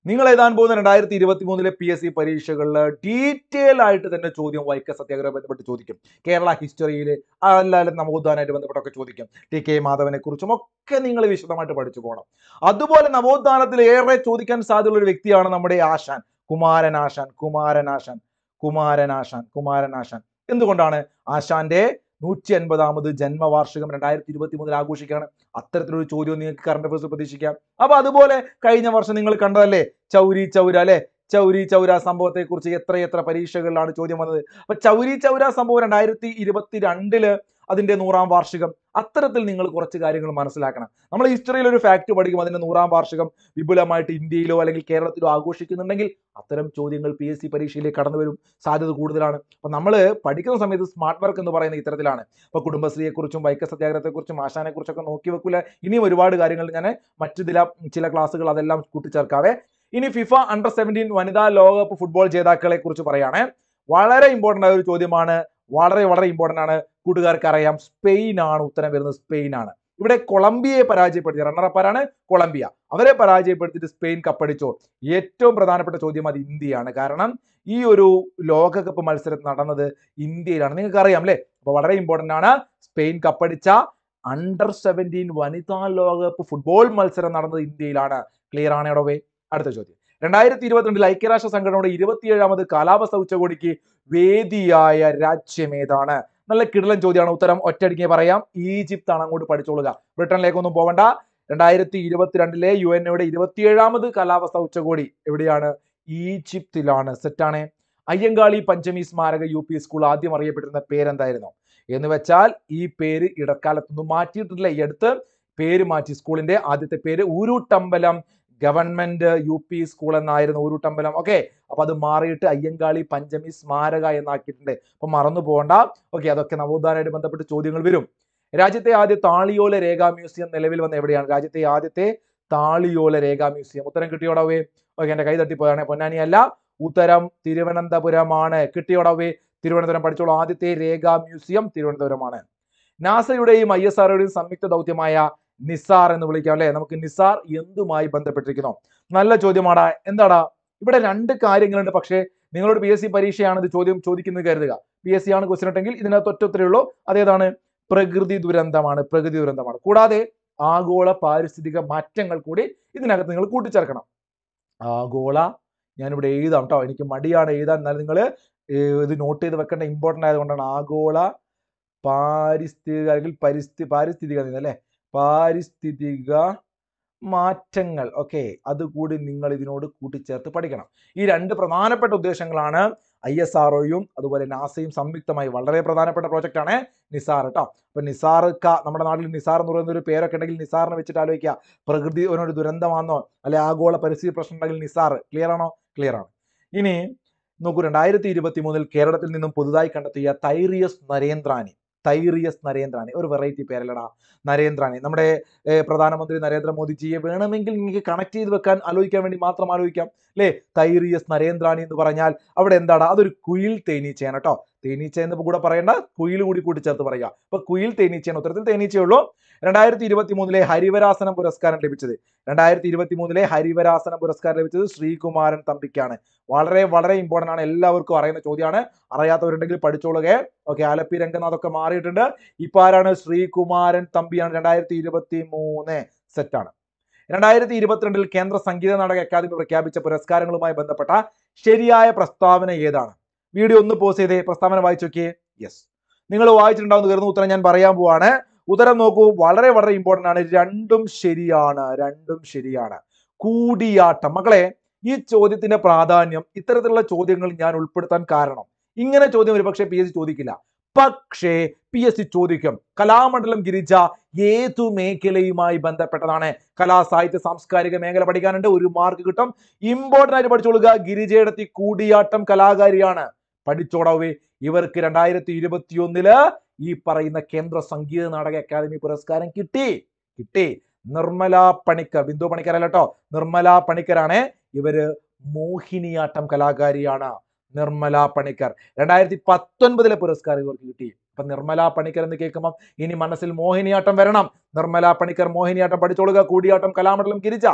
S1: നിങ്ങൾ എഴുതാൻ പോകുന്ന രണ്ടായിരത്തി ഇരുപത്തി മൂന്നിലെ പി എസ് സി പരീക്ഷകളിൽ ഡീറ്റെയിൽ ആയിട്ട് തന്നെ ചോദ്യം വൈക്കം സത്യാഗ്രഹം ബന്ധപ്പെട്ട് ചോദിക്കും കേരള ഹിസ്റ്ററിയിൽ അല്ലാതെ നവോത്ഥാനമായിട്ട് ബന്ധപ്പെട്ടൊക്കെ ചോദിക്കും ടി കെ മാധവനെ കുറിച്ചും ഒക്കെ നിങ്ങൾ വിശദമായിട്ട് പഠിച്ചു പോകണം അതുപോലെ നവോത്ഥാനത്തിൽ ഏറെ ചോദിക്കാൻ സാധ്യതയുള്ള ഒരു വ്യക്തിയാണ് നമ്മുടെ ആശാൻ കുമാരനാശാൻ കുമാരനാശാൻ കുമാരനാശാൻ കുമാരനാശാൻ എന്തുകൊണ്ടാണ് ആശാന്റെ നൂറ്റി അൻപതാമത് ജന്മവാർഷികം രണ്ടായിരത്തി ഇരുപത്തി മൂന്നിൽ ആഘോഷിക്കുകയാണ് അത്തരത്തിലൊരു ചോദ്യം നിങ്ങൾക്ക് കറണ്ട് അഫയേഴ്സ് പ്രതീക്ഷിക്കാം അപ്പൊ അതുപോലെ കഴിഞ്ഞ വർഷം നിങ്ങൾ കണ്ടതല്ലേ ചൗരി ചൗര അല്ലെ ചൗരി ചൗര സംഭവത്തെ കുറിച്ച് എത്ര എത്ര പരീക്ഷകളിലാണ് ചോദ്യം വന്നത് അപ്പൊ ചൗരി ചൗര സംഭവം രണ്ടായിരത്തി ഇരുപത്തി രണ്ടില് അതിന്റെ നൂറാം വാർഷികം അത്തരത്തിൽ നിങ്ങൾ കുറച്ച് കാര്യങ്ങൾ മനസ്സിലാക്കണം നമ്മൾ ഹിസ്റ്ററിയിൽ ഒരു ഫാക്ട് പഠിക്കും അതിന്റെ നൂറാം വാർഷികം വിപുലമായിട്ട് ഇന്ത്യയിലോ അല്ലെങ്കിൽ കേരളത്തിലോ ആഘോഷിക്കുന്നുണ്ടെങ്കിൽ അത്തരം ചോദ്യങ്ങൾ പി എസ് സി പരീക്ഷയിലേക്ക് കടന്നു വരും സാധ്യത കൂടുതലാണ് അപ്പൊ നമ്മൾ പഠിക്കുന്ന സമയത്ത് സ്മാർട്ട് വർക്ക് എന്ന് പറയുന്ന ഇത്തരത്തിലാണ് ഇപ്പൊ കുടുംബശ്രീയെക്കുറിച്ചും വൈക്ക സത്യാഗ്രഹത്തെക്കുറിച്ചും ആശാനെ കുറിച്ചൊക്കെ നോക്കി വെക്കില്ല ഇനിയും ഒരുപാട് കാര്യങ്ങൾ ഞാൻ മറ്റു ചില ചില ക്ലാസ്സുകൾ അതെല്ലാം കൂട്ടിച്ചേർക്കാവേ ഇനി ഫിഫ അണ്ടർ സെവൻറ്റീൻ വനിതാ ലോകകപ്പ് ഫുട്ബോൾ ജേതാക്കളെ കുറിച്ച് പറയുകയാണെ വളരെ ഇമ്പോർട്ടന്റ് ആയ ഒരു ചോദ്യമാണ് വളരെ വളരെ ഇമ്പോർട്ടന്റ് ആണ് കൂട്ടുകാർക്ക് അറിയാം സ്പെയിൻ ആണ് ഉത്തരം വരുന്നത് സ്പെയിൻ ആണ് ഇവിടെ കൊളംബിയയെ പരാജയപ്പെടുത്തി റണ്ണറപ്പ് ആരാണ് കൊളംബിയ അവരെ പരാജയപ്പെടുത്തിയിട്ട് സ്പെയിൻ കപ്പടിച്ചോ ഏറ്റവും പ്രധാനപ്പെട്ട ചോദ്യം അത് ഇന്ത്യയാണ് കാരണം ഈ ഒരു ലോകകപ്പ് മത്സരം നടന്നത് ഇന്ത്യയിലാണ് നിങ്ങൾക്ക് അറിയാം അല്ലേ അപ്പൊ വളരെ ഇമ്പോർട്ടന്റ് ആണ് സ്പെയിൻ കപ്പടിച്ച അണ്ടർ സെവൻറ്റീൻ വനിതാ ലോകകപ്പ് ഫുട്ബോൾ മത്സരം നടന്നത് ഇന്ത്യയിലാണ് ക്ലിയർ ആണ് ഇടവേ അടുത്ത ചോദ്യം രണ്ടായിരത്തി ഇരുപത്തിരണ്ടിൽ ഐക്യരാഷ്ട്ര സംഘടനയുടെ ഇരുപത്തിയേഴാമത് കാലാവസ്ഥ ഉച്ചകോടിക്ക് വേദിയായ രാജ്യം ഏതാണ് നല്ല കിടലൻ ചോദ്യമാണ് ഉത്തരം ഒറ്റയടിക്ക് പറയാം ഈജിപ്ത് ആണ് അങ്ങോട്ട് പഠിച്ചോളുക ബ്രിട്ടനിലേക്കൊന്നും പോകണ്ട രണ്ടായിരത്തി ഇരുപത്തിരണ്ടിലെ യു എൻ എയുടെ ഇരുപത്തിയേഴാമത് കാലാവസ്ഥ ഉച്ചകോടി എവിടെയാണ് ഈജിപ്തിലാണ് സെറ്റാണ് അയ്യങ്കാളി പഞ്ചമി സ്മാരക യു പി സ്കൂൾ ആദ്യം അറിയപ്പെട്ടിരുന്ന പേരെന്തായിരുന്നു എന്ന് വെച്ചാൽ ഈ പേര് ഇടക്കാലത്തൊന്നും മാറ്റിയിട്ടില്ല ഈ അടുത്ത് പേര് മാറ്റി സ്കൂളിന്റെ ആദ്യത്തെ പേര് Uruttambalam government U P school എന്നായിരുന്നു ഊരൂട്ടമ്പലം ഓക്കെ അപ്പൊ അത് മാറിയിട്ട് അയ്യങ്കാളി പഞ്ചമി സ്മാരക എന്നാക്കിയിട്ടുണ്ട് അപ്പൊ മറന്നു പോകണ്ട ഓക്കെ അതൊക്കെ നവോത്ഥാനമായിട്ട് ബന്ധപ്പെട്ട് ചോദ്യങ്ങൾ വരും രാജ്യത്തെ ആദ്യ താളിയോല രേഖാ മ്യൂസിയം നിലവിൽ വന്ന എവിടെയാണ് രാജ്യത്തെ ആദ്യത്തെ താളിയോല രേഖാ മ്യൂസിയം ഉത്തരം കിട്ടിയോടവേ ഓക്കെ എന്റെ കൈ തട്ടിപ്പോയാണ് പൊന്നാനി അല്ല ഉത്തരം തിരുവനന്തപുരമാണ് കിട്ടിയോടവേ തിരുവനന്തപുരം പഠിച്ചോളൂ ആദ്യത്തെ രേഖാ മ്യൂസിയം തിരുവനന്തപുരമാണ് നാസയുടെയും ഐ എസ് ആറുടെയും സംയുക്ത ദൗത്യമായ നിസാർ എന്ന് വിളിക്കാം അല്ലെ നമുക്ക് നിസാർ എന്തുമായി ബന്ധപ്പെട്ടിരിക്കുന്നു നല്ല ചോദ്യമാടാ എന്താടാ ഇവിടെ രണ്ട് കാര്യങ്ങളുണ്ട് പക്ഷേ നിങ്ങളോട് പി എസ് സി പരീക്ഷയാണ് ഇത് ചോദ്യം ചോദിക്കുന്നത് കരുതുക പി എസ് സി ആണ് ക്വസ്റ്റ്യൻ ഉണ്ടെങ്കിൽ ഇതിനകത്ത് ഒറ്റ ഉള്ളൂ അതേതാണ് പ്രകൃതി ദുരന്തമാണ് പ്രകൃതി ദുരന്തമാണ് കൂടാതെ ആഗോള പാരിസ്ഥിതിക മാറ്റങ്ങൾ കൂടി ഇതിനകത്ത് നിങ്ങൾ കൂട്ടിച്ചേർക്കണം ആഗോള ഞാനിവിടെ എഴുതാം കേട്ടോ എനിക്ക് മടിയാണ് എഴുതാൻ എന്നാലും നിങ്ങൾ ഇത് നോട്ട് ചെയ്ത് വെക്കേണ്ട ഇമ്പോർട്ടൻ്റ് ആയതുകൊണ്ടാണ് ആഗോള പാരിസ്ഥിതിക അല്ലെങ്കിൽ പരിസ്ഥിതി പാരിസ്ഥിതിക അല്ലേ പാരിസ്ഥിതിക മാറ്റങ്ങൾ ഓക്കെ അതുകൂടി നിങ്ങൾ ഇതിനോട് കൂട്ടിച്ചേർത്ത് പഠിക്കണം ഈ രണ്ട് പ്രധാനപ്പെട്ട ഉദ്ദേശങ്ങളാണ് ഐ എസ് ആർഒയും അതുപോലെ നാസയും സംയുക്തമായി വളരെ പ്രധാനപ്പെട്ട പ്രോജക്റ്റ് ആണ് നിസാർ കേട്ടോ അപ്പൊ നിസാർ ക നമ്മുടെ നാട്ടിൽ നിസാർ എന്ന് പറയുന്ന ഒരു പേരൊക്കെ ഉണ്ടെങ്കിൽ നിസാറിനെ വെച്ചിട്ട് ആലോചിക്കുക പ്രകൃതി ഒരു ദുരന്തമാണെന്നോ അല്ലെ ആഗോള പരിസ്ഥിതി പ്രശ്നം ഉണ്ടെങ്കിൽ നിസാർ ക്ലിയർ ആണോ ക്ലിയർ ആണ് ഇനി നോക്കൂ രണ്ടായിരത്തി ഇരുപത്തി മൂന്നിൽ കേരളത്തിൽ നിന്നും പുതുതായി കണ്ടെത്തിയ തൈറിയസ് നരേന്ദ്രാനി തൈറിയസ് നരേന്ദ്രാനി ഒരു വെറൈറ്റി പേരല്ലടാ നരേന്ദ്രാനി നമ്മുടെ ഏർ, പ്രധാനമന്ത്രി നരേന്ദ്രമോദിജിയെ വേണമെങ്കിൽ നിങ്ങൾക്ക് കണക്ട് ചെയ്ത് വെക്കാൻ ആലോചിക്കാൻ വേണ്ടി മാത്രം ആലോചിക്കാം അല്ലേ തൈറിയസ് നരേന്ദ്രാനി എന്ന് പറഞ്ഞാൽ അവിടെ എന്താണ് അതൊരു കുയിൽ തേനീച്ചയാണ് കേട്ടോ തേനീച്ച എന്ന് കൂടെ പറയേണ്ട കുയിൽ കൂടി കൂട്ടിച്ചേർത്ത് പറയുക അപ്പൊ കുയിൽ തേനീച്ചയാണ് ഉത്തരത്തിൽ തേനീച്ചയുള്ളൂ രണ്ടായിരത്തി ഇരുപത്തി മൂന്നിലെ ഹരിവരാസനം പുരസ്കാരം ലഭിച്ചത് രണ്ടായിരത്തി ഇരുപത്തി മൂന്നിലെ ഹരിവരാസനം പുരസ്കാരം ലഭിച്ചത് ശ്രീകുമാരൻ തമ്പിക്കാണ് വളരെ വളരെ ഇമ്പോർട്ടന്റ് ആണ് എല്ലാവർക്കും അറിയുന്ന ചോദ്യമാണ് അറിയാത്തവരുണ്ടെങ്കിൽ പഠിച്ചോളുകയെ ഓക്കെ ആലപ്പി രംഗനാഥൊക്കെ മാറിയിട്ടുണ്ട് ഇപ്പൊ ആരാണ് ശ്രീകുമാരൻ തമ്പിയാണ് രണ്ടായിരത്തി ഇരുപത്തി മൂന്ന് സെറ്റാണ് രണ്ടായിരത്തി ഇരുപത്തിരണ്ടിൽ കേന്ദ്ര സംഗീത നാടക അക്കാദമി പ്രഖ്യാപിച്ച പുരസ്കാരങ്ങളുമായി ബന്ധപ്പെട്ട ശരിയായ പ്രസ്താവന ഏതാണ് വീഡിയോ ഒന്ന് പോസ് ചെയ്തേ പ്രസ്താവന വായിച്ചു നോക്കിയേ യെസ് നിങ്ങൾ വായിച്ചിട്ടുണ്ടാവുന്ന കയറുന്ന ഉത്തരം ഞാൻ പറയാൻ പോവാണ് ഉത്തരം നോക്കൂ വളരെ വളരെ ഇമ്പോർട്ടന്റ് ആണ് രണ്ടും ശരിയാണ് രണ്ടും ശരിയാണ് കൂടിയാട്ടം മക്കളെ ഈ ചോദ്യത്തിന്റെ പ്രാധാന്യം ഇത്തരത്തിലുള്ള ചോദ്യങ്ങൾ ഞാൻ ഉൾപ്പെടുത്താൻ കാരണം ഇങ്ങനെ ചോദ്യം ഒരു പക്ഷേ പി എസ് സി ചോദിക്കില്ല പക്ഷേ പി എസ് സി ചോദിക്കും കലാമണ്ഡലം ഗിരിജ ഏതു മേഖലയുമായി ബന്ധപ്പെട്ടതാണ് കലാ സാഹിത്യ സാംസ്കാരിക മേഖല പഠിക്കാനുണ്ട് ഒരു മാർക്ക് കിട്ടും ഇമ്പോർട്ടന്റ് ആയിട്ട് പഠിച്ചോളുക ഗിരിജയുടെ കൂടിയാട്ടം കലാകാരിയാണ് പഠിച്ചോടാവേ ഇവർക്ക് രണ്ടായിരത്തി ഇരുപത്തിയൊന്നില് ഈ പറയുന്ന കേന്ദ്ര സംഗീത നാടക അക്കാദമി പുരസ്കാരം കിട്ടി കിട്ടി നിർമ്മല പണിക്കർ ബിന്ദു പണിക്കരല്ല കേട്ടോ നിർമ്മല പണിക്കരാണ് ഇവര് മോഹിനിയാട്ടം കലാകാരിയാണ് നിർമ്മല പണിക്കർ രണ്ടായിരത്തി പത്തൊൻപതിലെ പുരസ്കാരം ഇവർക്ക് കിട്ടി അപ്പൊ നിർമ്മല പണിക്കർ എന്ന് കേൾക്കുമ്പോൾ ഇനി മനസ്സിൽ മോഹിനിയാട്ടം വരണം നിർമ്മല പണിക്കർ മോഹിനിയാട്ടം പഠിച്ചോളുക കൂടിയാട്ടം കലാമണ്ഡലം ഗിരിജ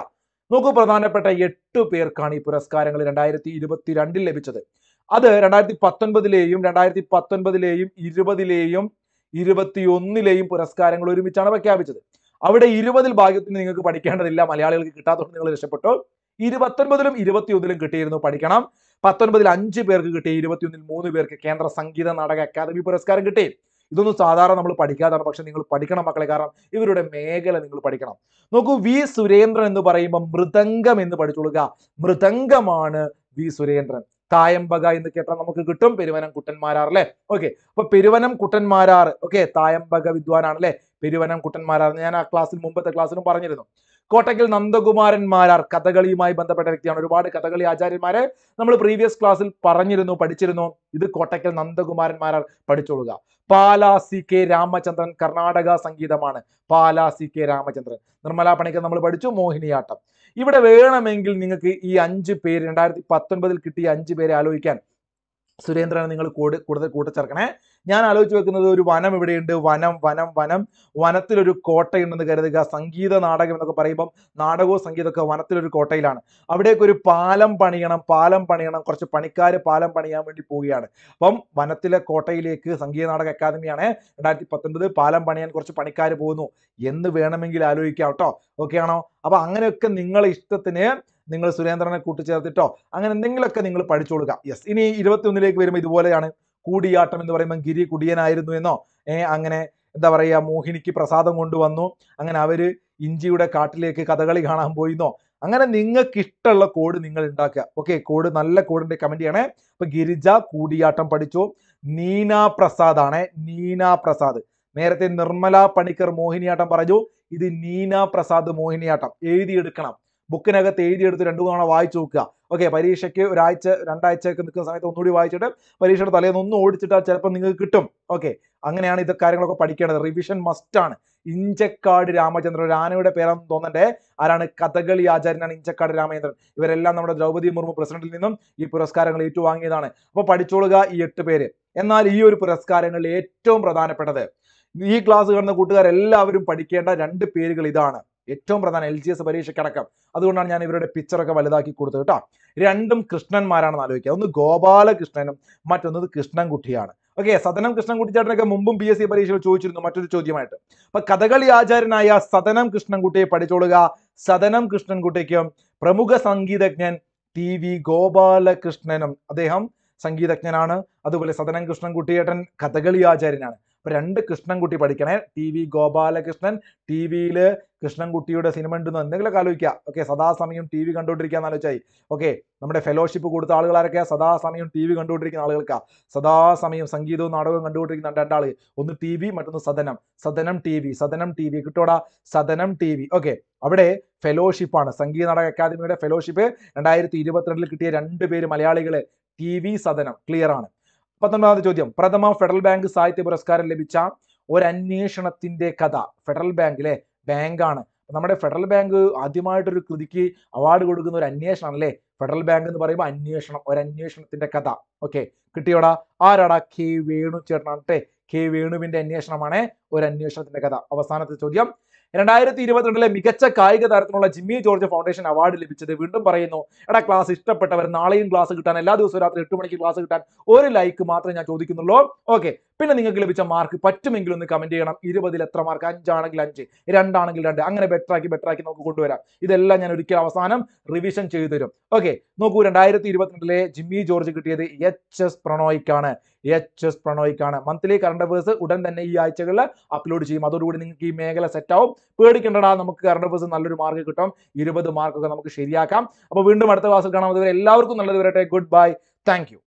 S1: നോക്കൂ പ്രധാനപ്പെട്ട എട്ട് പേർക്കാണ് ഈ പുരസ്കാരങ്ങൾ രണ്ടായിരത്തി ഇരുപത്തിരണ്ടിൽ ലഭിച്ചത് അത് രണ്ടായിരത്തി പത്തൊൻപതിലെയും രണ്ടായിരത്തി പത്തൊൻപതിലെയും ഇരുപതിലെയും ഇരുപത്തിയൊന്നിലെയും പുരസ്കാരങ്ങൾ ഒരുമിച്ചാണ് പ്രഖ്യാപിച്ചത് അവിടെ ഇരുപതിൽ ഭാഗ്യത്തിന് നിങ്ങൾക്ക് പഠിക്കേണ്ടതില്ല മലയാളികൾക്ക് കിട്ടാത്തതുകൊണ്ട് നിങ്ങൾ രക്ഷപ്പെട്ടു ഇരുപത്തൊൻപതിലും ഇരുപത്തിയൊന്നിലും കിട്ടിയിരുന്നു പഠിക്കണം പത്തൊൻപതിൽ അഞ്ച് പേർക്ക് കിട്ടി ഇരുപത്തിയൊന്നിൽ മൂന്ന് പേർക്ക് കേന്ദ്ര സംഗീത നാടക അക്കാദമി പുരസ്കാരം കിട്ടി ഇതൊന്നും സാധാരണ നമ്മൾ പഠിക്കാതാണ് പക്ഷെ നിങ്ങൾ പഠിക്കണം മക്കളെ കാരണം ഇവരുടെ മേഖല നിങ്ങൾ പഠിക്കണം നോക്കൂ വി സുരേന്ദ്രൻ എന്ന് പറയുമ്പോൾ മൃദംഗം എന്ന് പഠിച്ചോളുക മൃദംഗമാണ് വി സുരേന്ദ്രൻ തായമ്പക എന്ന് കേട്ടാൽ നമുക്ക് കിട്ടും പെരുവനം കുട്ടന്മാരാർ അല്ലെ ഓക്കെ അപ്പൊ പെരുവനം കുട്ടന്മാരാർ ഓക്കെ തായമ്പക വിദ്വാനാണ് അല്ലെ പെരുവനം കുട്ടന്മാരാർ ഞാൻ ആ ക്ലാസ്സിൽ മുമ്പത്തെ ക്ലാസ്സിലും പറഞ്ഞിരുന്നു കോട്ടയ്ക്കൽ നന്ദകുമാരന്മാരാർ കഥകളിയുമായി ബന്ധപ്പെട്ട വ്യക്തിയാണ് ഒരുപാട് കഥകളി ആചാര്യന്മാരെ നമ്മൾ പ്രീവിയസ് ക്ലാസ്സിൽ പറഞ്ഞിരുന്നു പഠിച്ചിരുന്നു ഇത് കോട്ടയ്ക്കൽ നന്ദകുമാരന്മാരാർ പഠിച്ചോളുക പാലാ സി കെ രാമചന്ദ്രൻ കർണാടക സംഗീതമാണ് പാലാ സി കെ രാമചന്ദ്രൻ നിർമ്മല പണിക്കർ നമ്മൾ പഠിച്ചു മോഹിനിയാട്ടം ഇവിടെ വേണമെങ്കിൽ നിങ്ങൾക്ക് ഈ അഞ്ച് പേര് രണ്ടായിരത്തി പത്തൊൻപതിൽ കിട്ടിയ അഞ്ച് പേരെ ആലോചിക്കാൻ സുരേന്ദ്രനെ നിങ്ങൾ കൂടെ കൂടുതൽ കൂട്ടിച്ചേർക്കണേ ഞാൻ ആലോചിച്ച് വെക്കുന്നത് ഒരു വനം ഇവിടെയുണ്ട് വനം വനം വനം വനത്തിലൊരു കോട്ടയുണ്ടെന്ന് കരുതുക സംഗീത നാടകം എന്നൊക്കെ പറയുമ്പം നാടകവും സംഗീതമൊക്കെ വനത്തിലൊരു കോട്ടയിലാണ് അവിടേക്ക് ഒരു പാലം പണിയണം പാലം പണിയണം കുറച്ച് പണിക്കാർ പാലം പണിയാൻ വേണ്ടി പോവുകയാണ് അപ്പം വനത്തിലെ കോട്ടയിലേക്ക് സംഗീത നാടക അക്കാദമിയാണ് രണ്ടായിരത്തി പത്തൊൻപത് പാലം പണിയാൻ കുറച്ച് പണിക്കാർ പോകുന്നു എന്ന് വേണമെങ്കിൽ ആലോചിക്കാം കേട്ടോ ഓക്കെ ആണോ അപ്പൊ അങ്ങനെയൊക്കെ നിങ്ങളെ ഇഷ്ടത്തിന് നിങ്ങൾ സുരേന്ദ്രനെ കൂട്ടിച്ചേർത്തിട്ടോ അങ്ങനെ എന്തെങ്കിലുമൊക്കെ നിങ്ങൾ പഠിച്ചു കൊടുക്കുക യെസ് ഇനി ഇരുപത്തിയൊന്നിലേക്ക് വരുമ്പോൾ ഇതുപോലെയാണ് കൂടിയാട്ടം എന്ന് പറയുമ്പോൾ ഗിരി കുടിയനായിരുന്നു എന്നോ ഏ അങ്ങനെ എന്താ പറയുക മോഹിനിക്ക് പ്രസാദം കൊണ്ടുവന്നു അങ്ങനെ അവര് ഇഞ്ചിയുടെ കാട്ടിലേക്ക് കഥകളി കാണാൻ പോയിന്നോ അങ്ങനെ നിങ്ങൾക്ക് ഇഷ്ടമുള്ള കോഡ് നിങ്ങൾ ഉണ്ടാക്കുക ഓക്കെ കോഡ് നല്ല കോഡിന്റെ കമന്റ് ചെയ്യണേ അപ്പൊ ഗിരിജ കൂടിയാട്ടം പഠിച്ചു നീന പ്രസാദ് ആണ് നീന പ്രസാദ് നേരത്തെ നിർമ്മല പണിക്കർ മോഹിനിയാട്ടം പറഞ്ഞു ഇത് നീന പ്രസാദ് മോഹിനിയാട്ടം എഴുതിയെടുക്കണം ബുക്കിനകത്ത് എഴുതിയെടുത്ത് രണ്ടു തവണ വായിച്ചു നോക്കുക ഓക്കെ പരീക്ഷയ്ക്ക് ഒരാഴ്ച രണ്ടാഴ്ചയൊക്കെ നിൽക്കുന്ന സമയത്ത് ഒന്നുകൂടി വായിച്ചിട്ട് പരീക്ഷയുടെ തലേന്ന് ഒന്ന് ഓടിച്ചിട്ടാൽ ചിലപ്പോൾ നിങ്ങൾക്ക് കിട്ടും ഓക്കെ അങ്ങനെയാണ് ഇത് കാര്യങ്ങളൊക്കെ പഠിക്കേണ്ടത് റിവിഷൻ മസ്റ്റ് ആണ് ഇഞ്ചക്കാട് രാമചന്ദ്രൻ ഒരു ആനയുടെ പേരാണെന്ന് തോന്നണ്ടേ ആരാണ് കഥകളി ആചാര്യനാണ് ഇഞ്ചക്കാട് രാമചന്ദ്രൻ ഇവരെല്ലാം നമ്മുടെ ദ്രൗപദി മുർമു പ്രസിഡന്റിൽ നിന്നും ഈ പുരസ്കാരങ്ങൾ ഏറ്റുവാങ്ങിയതാണ് അപ്പോൾ പഠിച്ചോളുക ഈ എട്ട് പേര് എന്നാൽ ഈ ഒരു പുരസ്കാരങ്ങളിൽ ഏറ്റവും പ്രധാനപ്പെട്ടത് ഈ ക്ലാസ് കാണുന്ന കൂട്ടുകാരെല്ലാവരും പഠിക്കേണ്ട രണ്ട് പേരുകൾ ഇതാണ് ഏറ്റവും പ്രധാനം എൽ ജി എസ് പരീക്ഷയ്ക്കടക്കം അതുകൊണ്ടാണ് ഞാൻ ഇവരുടെ പിക്ചറൊക്കെ വലുതാക്കി കൊടുത്തത് കേട്ടോ രണ്ടും കൃഷ്ണന്മാരാണെന്ന് ആലോചിക്കുക ഒന്ന് ഗോപാലകൃഷ്ണനും മറ്റൊന്നത് കൃഷ്ണൻകുട്ടിയാണ് ഓക്കെ സദനം കൃഷ്ണൻകുട്ടി ചേട്ടനൊക്കെ മുമ്പും പി എസ് സി പരീക്ഷയിൽ ചോദിച്ചിരുന്നു മറ്റൊരു ചോദ്യമായിട്ട് അപ്പൊ കഥകളി ആചാര്യനായ സദനം കൃഷ്ണൻകുട്ടിയെ പഠിച്ചോളുക സദനം കൃഷ്ണൻകുട്ടിക്കും പ്രമുഖ സംഗീതജ്ഞൻ ടി വി ഗോപാലകൃഷ്ണനും അദ്ദേഹം സംഗീതജ്ഞനാണ് അതുപോലെ സദനം കൃഷ്ണൻകുട്ടിയേട്ടൻ കഥകളി ആചാര്യനാണ് അപ്പൊ രണ്ട് കൃഷ്ണൻകുട്ടി പഠിക്കണേ ടി വി ഗോപാലകൃഷ്ണൻ ടി വിയിൽ കൃഷ്ണൻകുട്ടിയുടെ സിനിമ ഉണ്ടെന്ന് എന്തെങ്കിലുമൊക്കെ ആലോചിക്കുക ഓക്കെ സദാസമയം ടി വി കണ്ടുകൊണ്ടിരിക്കാന്ന് ആലോചിച്ചായി ഓക്കെ നമ്മുടെ ഫെലോഷിപ്പ് കൊടുത്ത ആളുകളാരൊക്കെ സദാസമയം ടി വി കണ്ടുകൊണ്ടിരിക്കുന്ന ആളുകൾക്കാ സദാസമയം സംഗീതവും നാടകവും കണ്ടുകൊണ്ടിരിക്കുന്ന രണ്ടാള് ഒന്ന് ടി വി മറ്റൊന്ന് Sadanam Sadanam T V Sadanam T V കിട്ടോടാ സദനം ടി വി ഓക്കെ അവിടെ ഫെലോഷിപ്പാണ് സംഗീത നാടക അക്കാദമിയുടെ ഫെലോഷിപ്പ് രണ്ടായിരത്തി ഇരുപത്തിരണ്ടിൽ കിട്ടിയ രണ്ട് പേര് മലയാളികള് ടി വി സദനം ക്ലിയർ ആണ് പത്തൊൻപതാമത് ചോദ്യം പ്രഥമ ഫെഡറൽ ബാങ്ക് സാഹിത്യ പുരസ്കാരം ലഭിച്ച ഒരു അന്വേഷണത്തിന്റെ കഥ ഫെഡറൽ ബാങ്കിലെ ബാങ്കാണ് നമ്മുടെ ഫെഡറൽ ബാങ്ക് ആദ്യമായിട്ടൊരു കൃതിക്ക് അവാർഡ് കൊടുക്കുന്ന ഒരു അന്വേഷണം അല്ലേ ഫെഡറൽ ബാങ്ക് എന്ന് പറയുമ്പോൾ അന്വേഷണം ഒരു അന്വേഷണത്തിന്റെ കഥ ഓക്കെ കിട്ടിയോടാ ആരാടാ കെ വേണു ചേട്ടനാണ് ട്ടെ കെ വേണുവിന്റെ അന്വേഷണമാണ് ഒരു അന്വേഷണത്തിന്റെ കഥ അവസാനത്തെ ചോദ്യം രണ്ടായിരത്തി ഇരുപത്തിരണ്ടിലെ മികച്ച കായിക താരത്തിനുള്ള ജിമ്മി ജോർജ് ഫൗണ്ടേഷൻ അവാർഡ് ലഭിച്ചത് വീണ്ടും പറയുന്നു എടാ ക്ലാസ് ഇഷ്ടപ്പെട്ടവർ നാളെയും ക്ലാസ് കിട്ടാൻ എല്ലാ ദിവസവും രാത്രി എട്ട് മണിക്ക് ക്ലാസ് കിട്ടാൻ ഒരു ലൈക്ക് മാത്രമേ ഞാൻ ചോദിക്കുന്നുള്ളൂ ഓക്കെ പിന്നെ നിങ്ങൾക്ക് ലഭിച്ച മാർക്ക് പറ്റുമെങ്കിൽ ഒന്ന് കമന്റ് ചെയ്യണം ഇരുപതിൽ എത്ര മാർക്ക് അഞ്ചാണെങ്കിൽ അഞ്ച് രണ്ടാണെങ്കിൽ രണ്ട് അങ്ങനെ ബെറ്റർ ആക്കി ബെറ്റർ ആക്കി നമുക്ക് കൊണ്ടുവരാം ഇതെല്ലാം ഞാൻ ഒരിക്കൽ അവസാനം റിവിഷൻ ചെയ്തു തരും ഓക്കെ നോക്കൂ രണ്ടായിരത്തി ഇരുപത്തിരണ്ടിലെ ജിമ്മി ജോർജ് കിട്ടിയത് എച്ച് എസ് പ്രണോയ്ക്കാണ് എച്ച് എസ് പ്രണോയ്ക്കാണ് മന്ത്ലി കറണ്ട് അഫേഴ്സ് ഉടൻ തന്നെ ഈ ആഴ്ചകളിൽ അപ്ലോഡ് ചെയ്യും അതോടുകൂടി നിങ്ങൾക്ക് ഈ മേഖല സെറ്റ് ആവും പേടിക്കേണ്ടടാ നമുക്ക് കറണ്ട് അഫേഴ്സ് നല്ലൊരു മാർക്ക് കിട്ടും ഇരുപത് മാർക്കൊക്കെ നമുക്ക് ശരിയാക്കാം അപ്പോൾ വീണ്ടും അടുത്ത ക്ലാസ്സിൽ കാണാം അതുവരെ എല്ലാവർക്കും നല്ലത് വരട്ടെ ഗുഡ് ബൈ താങ്ക്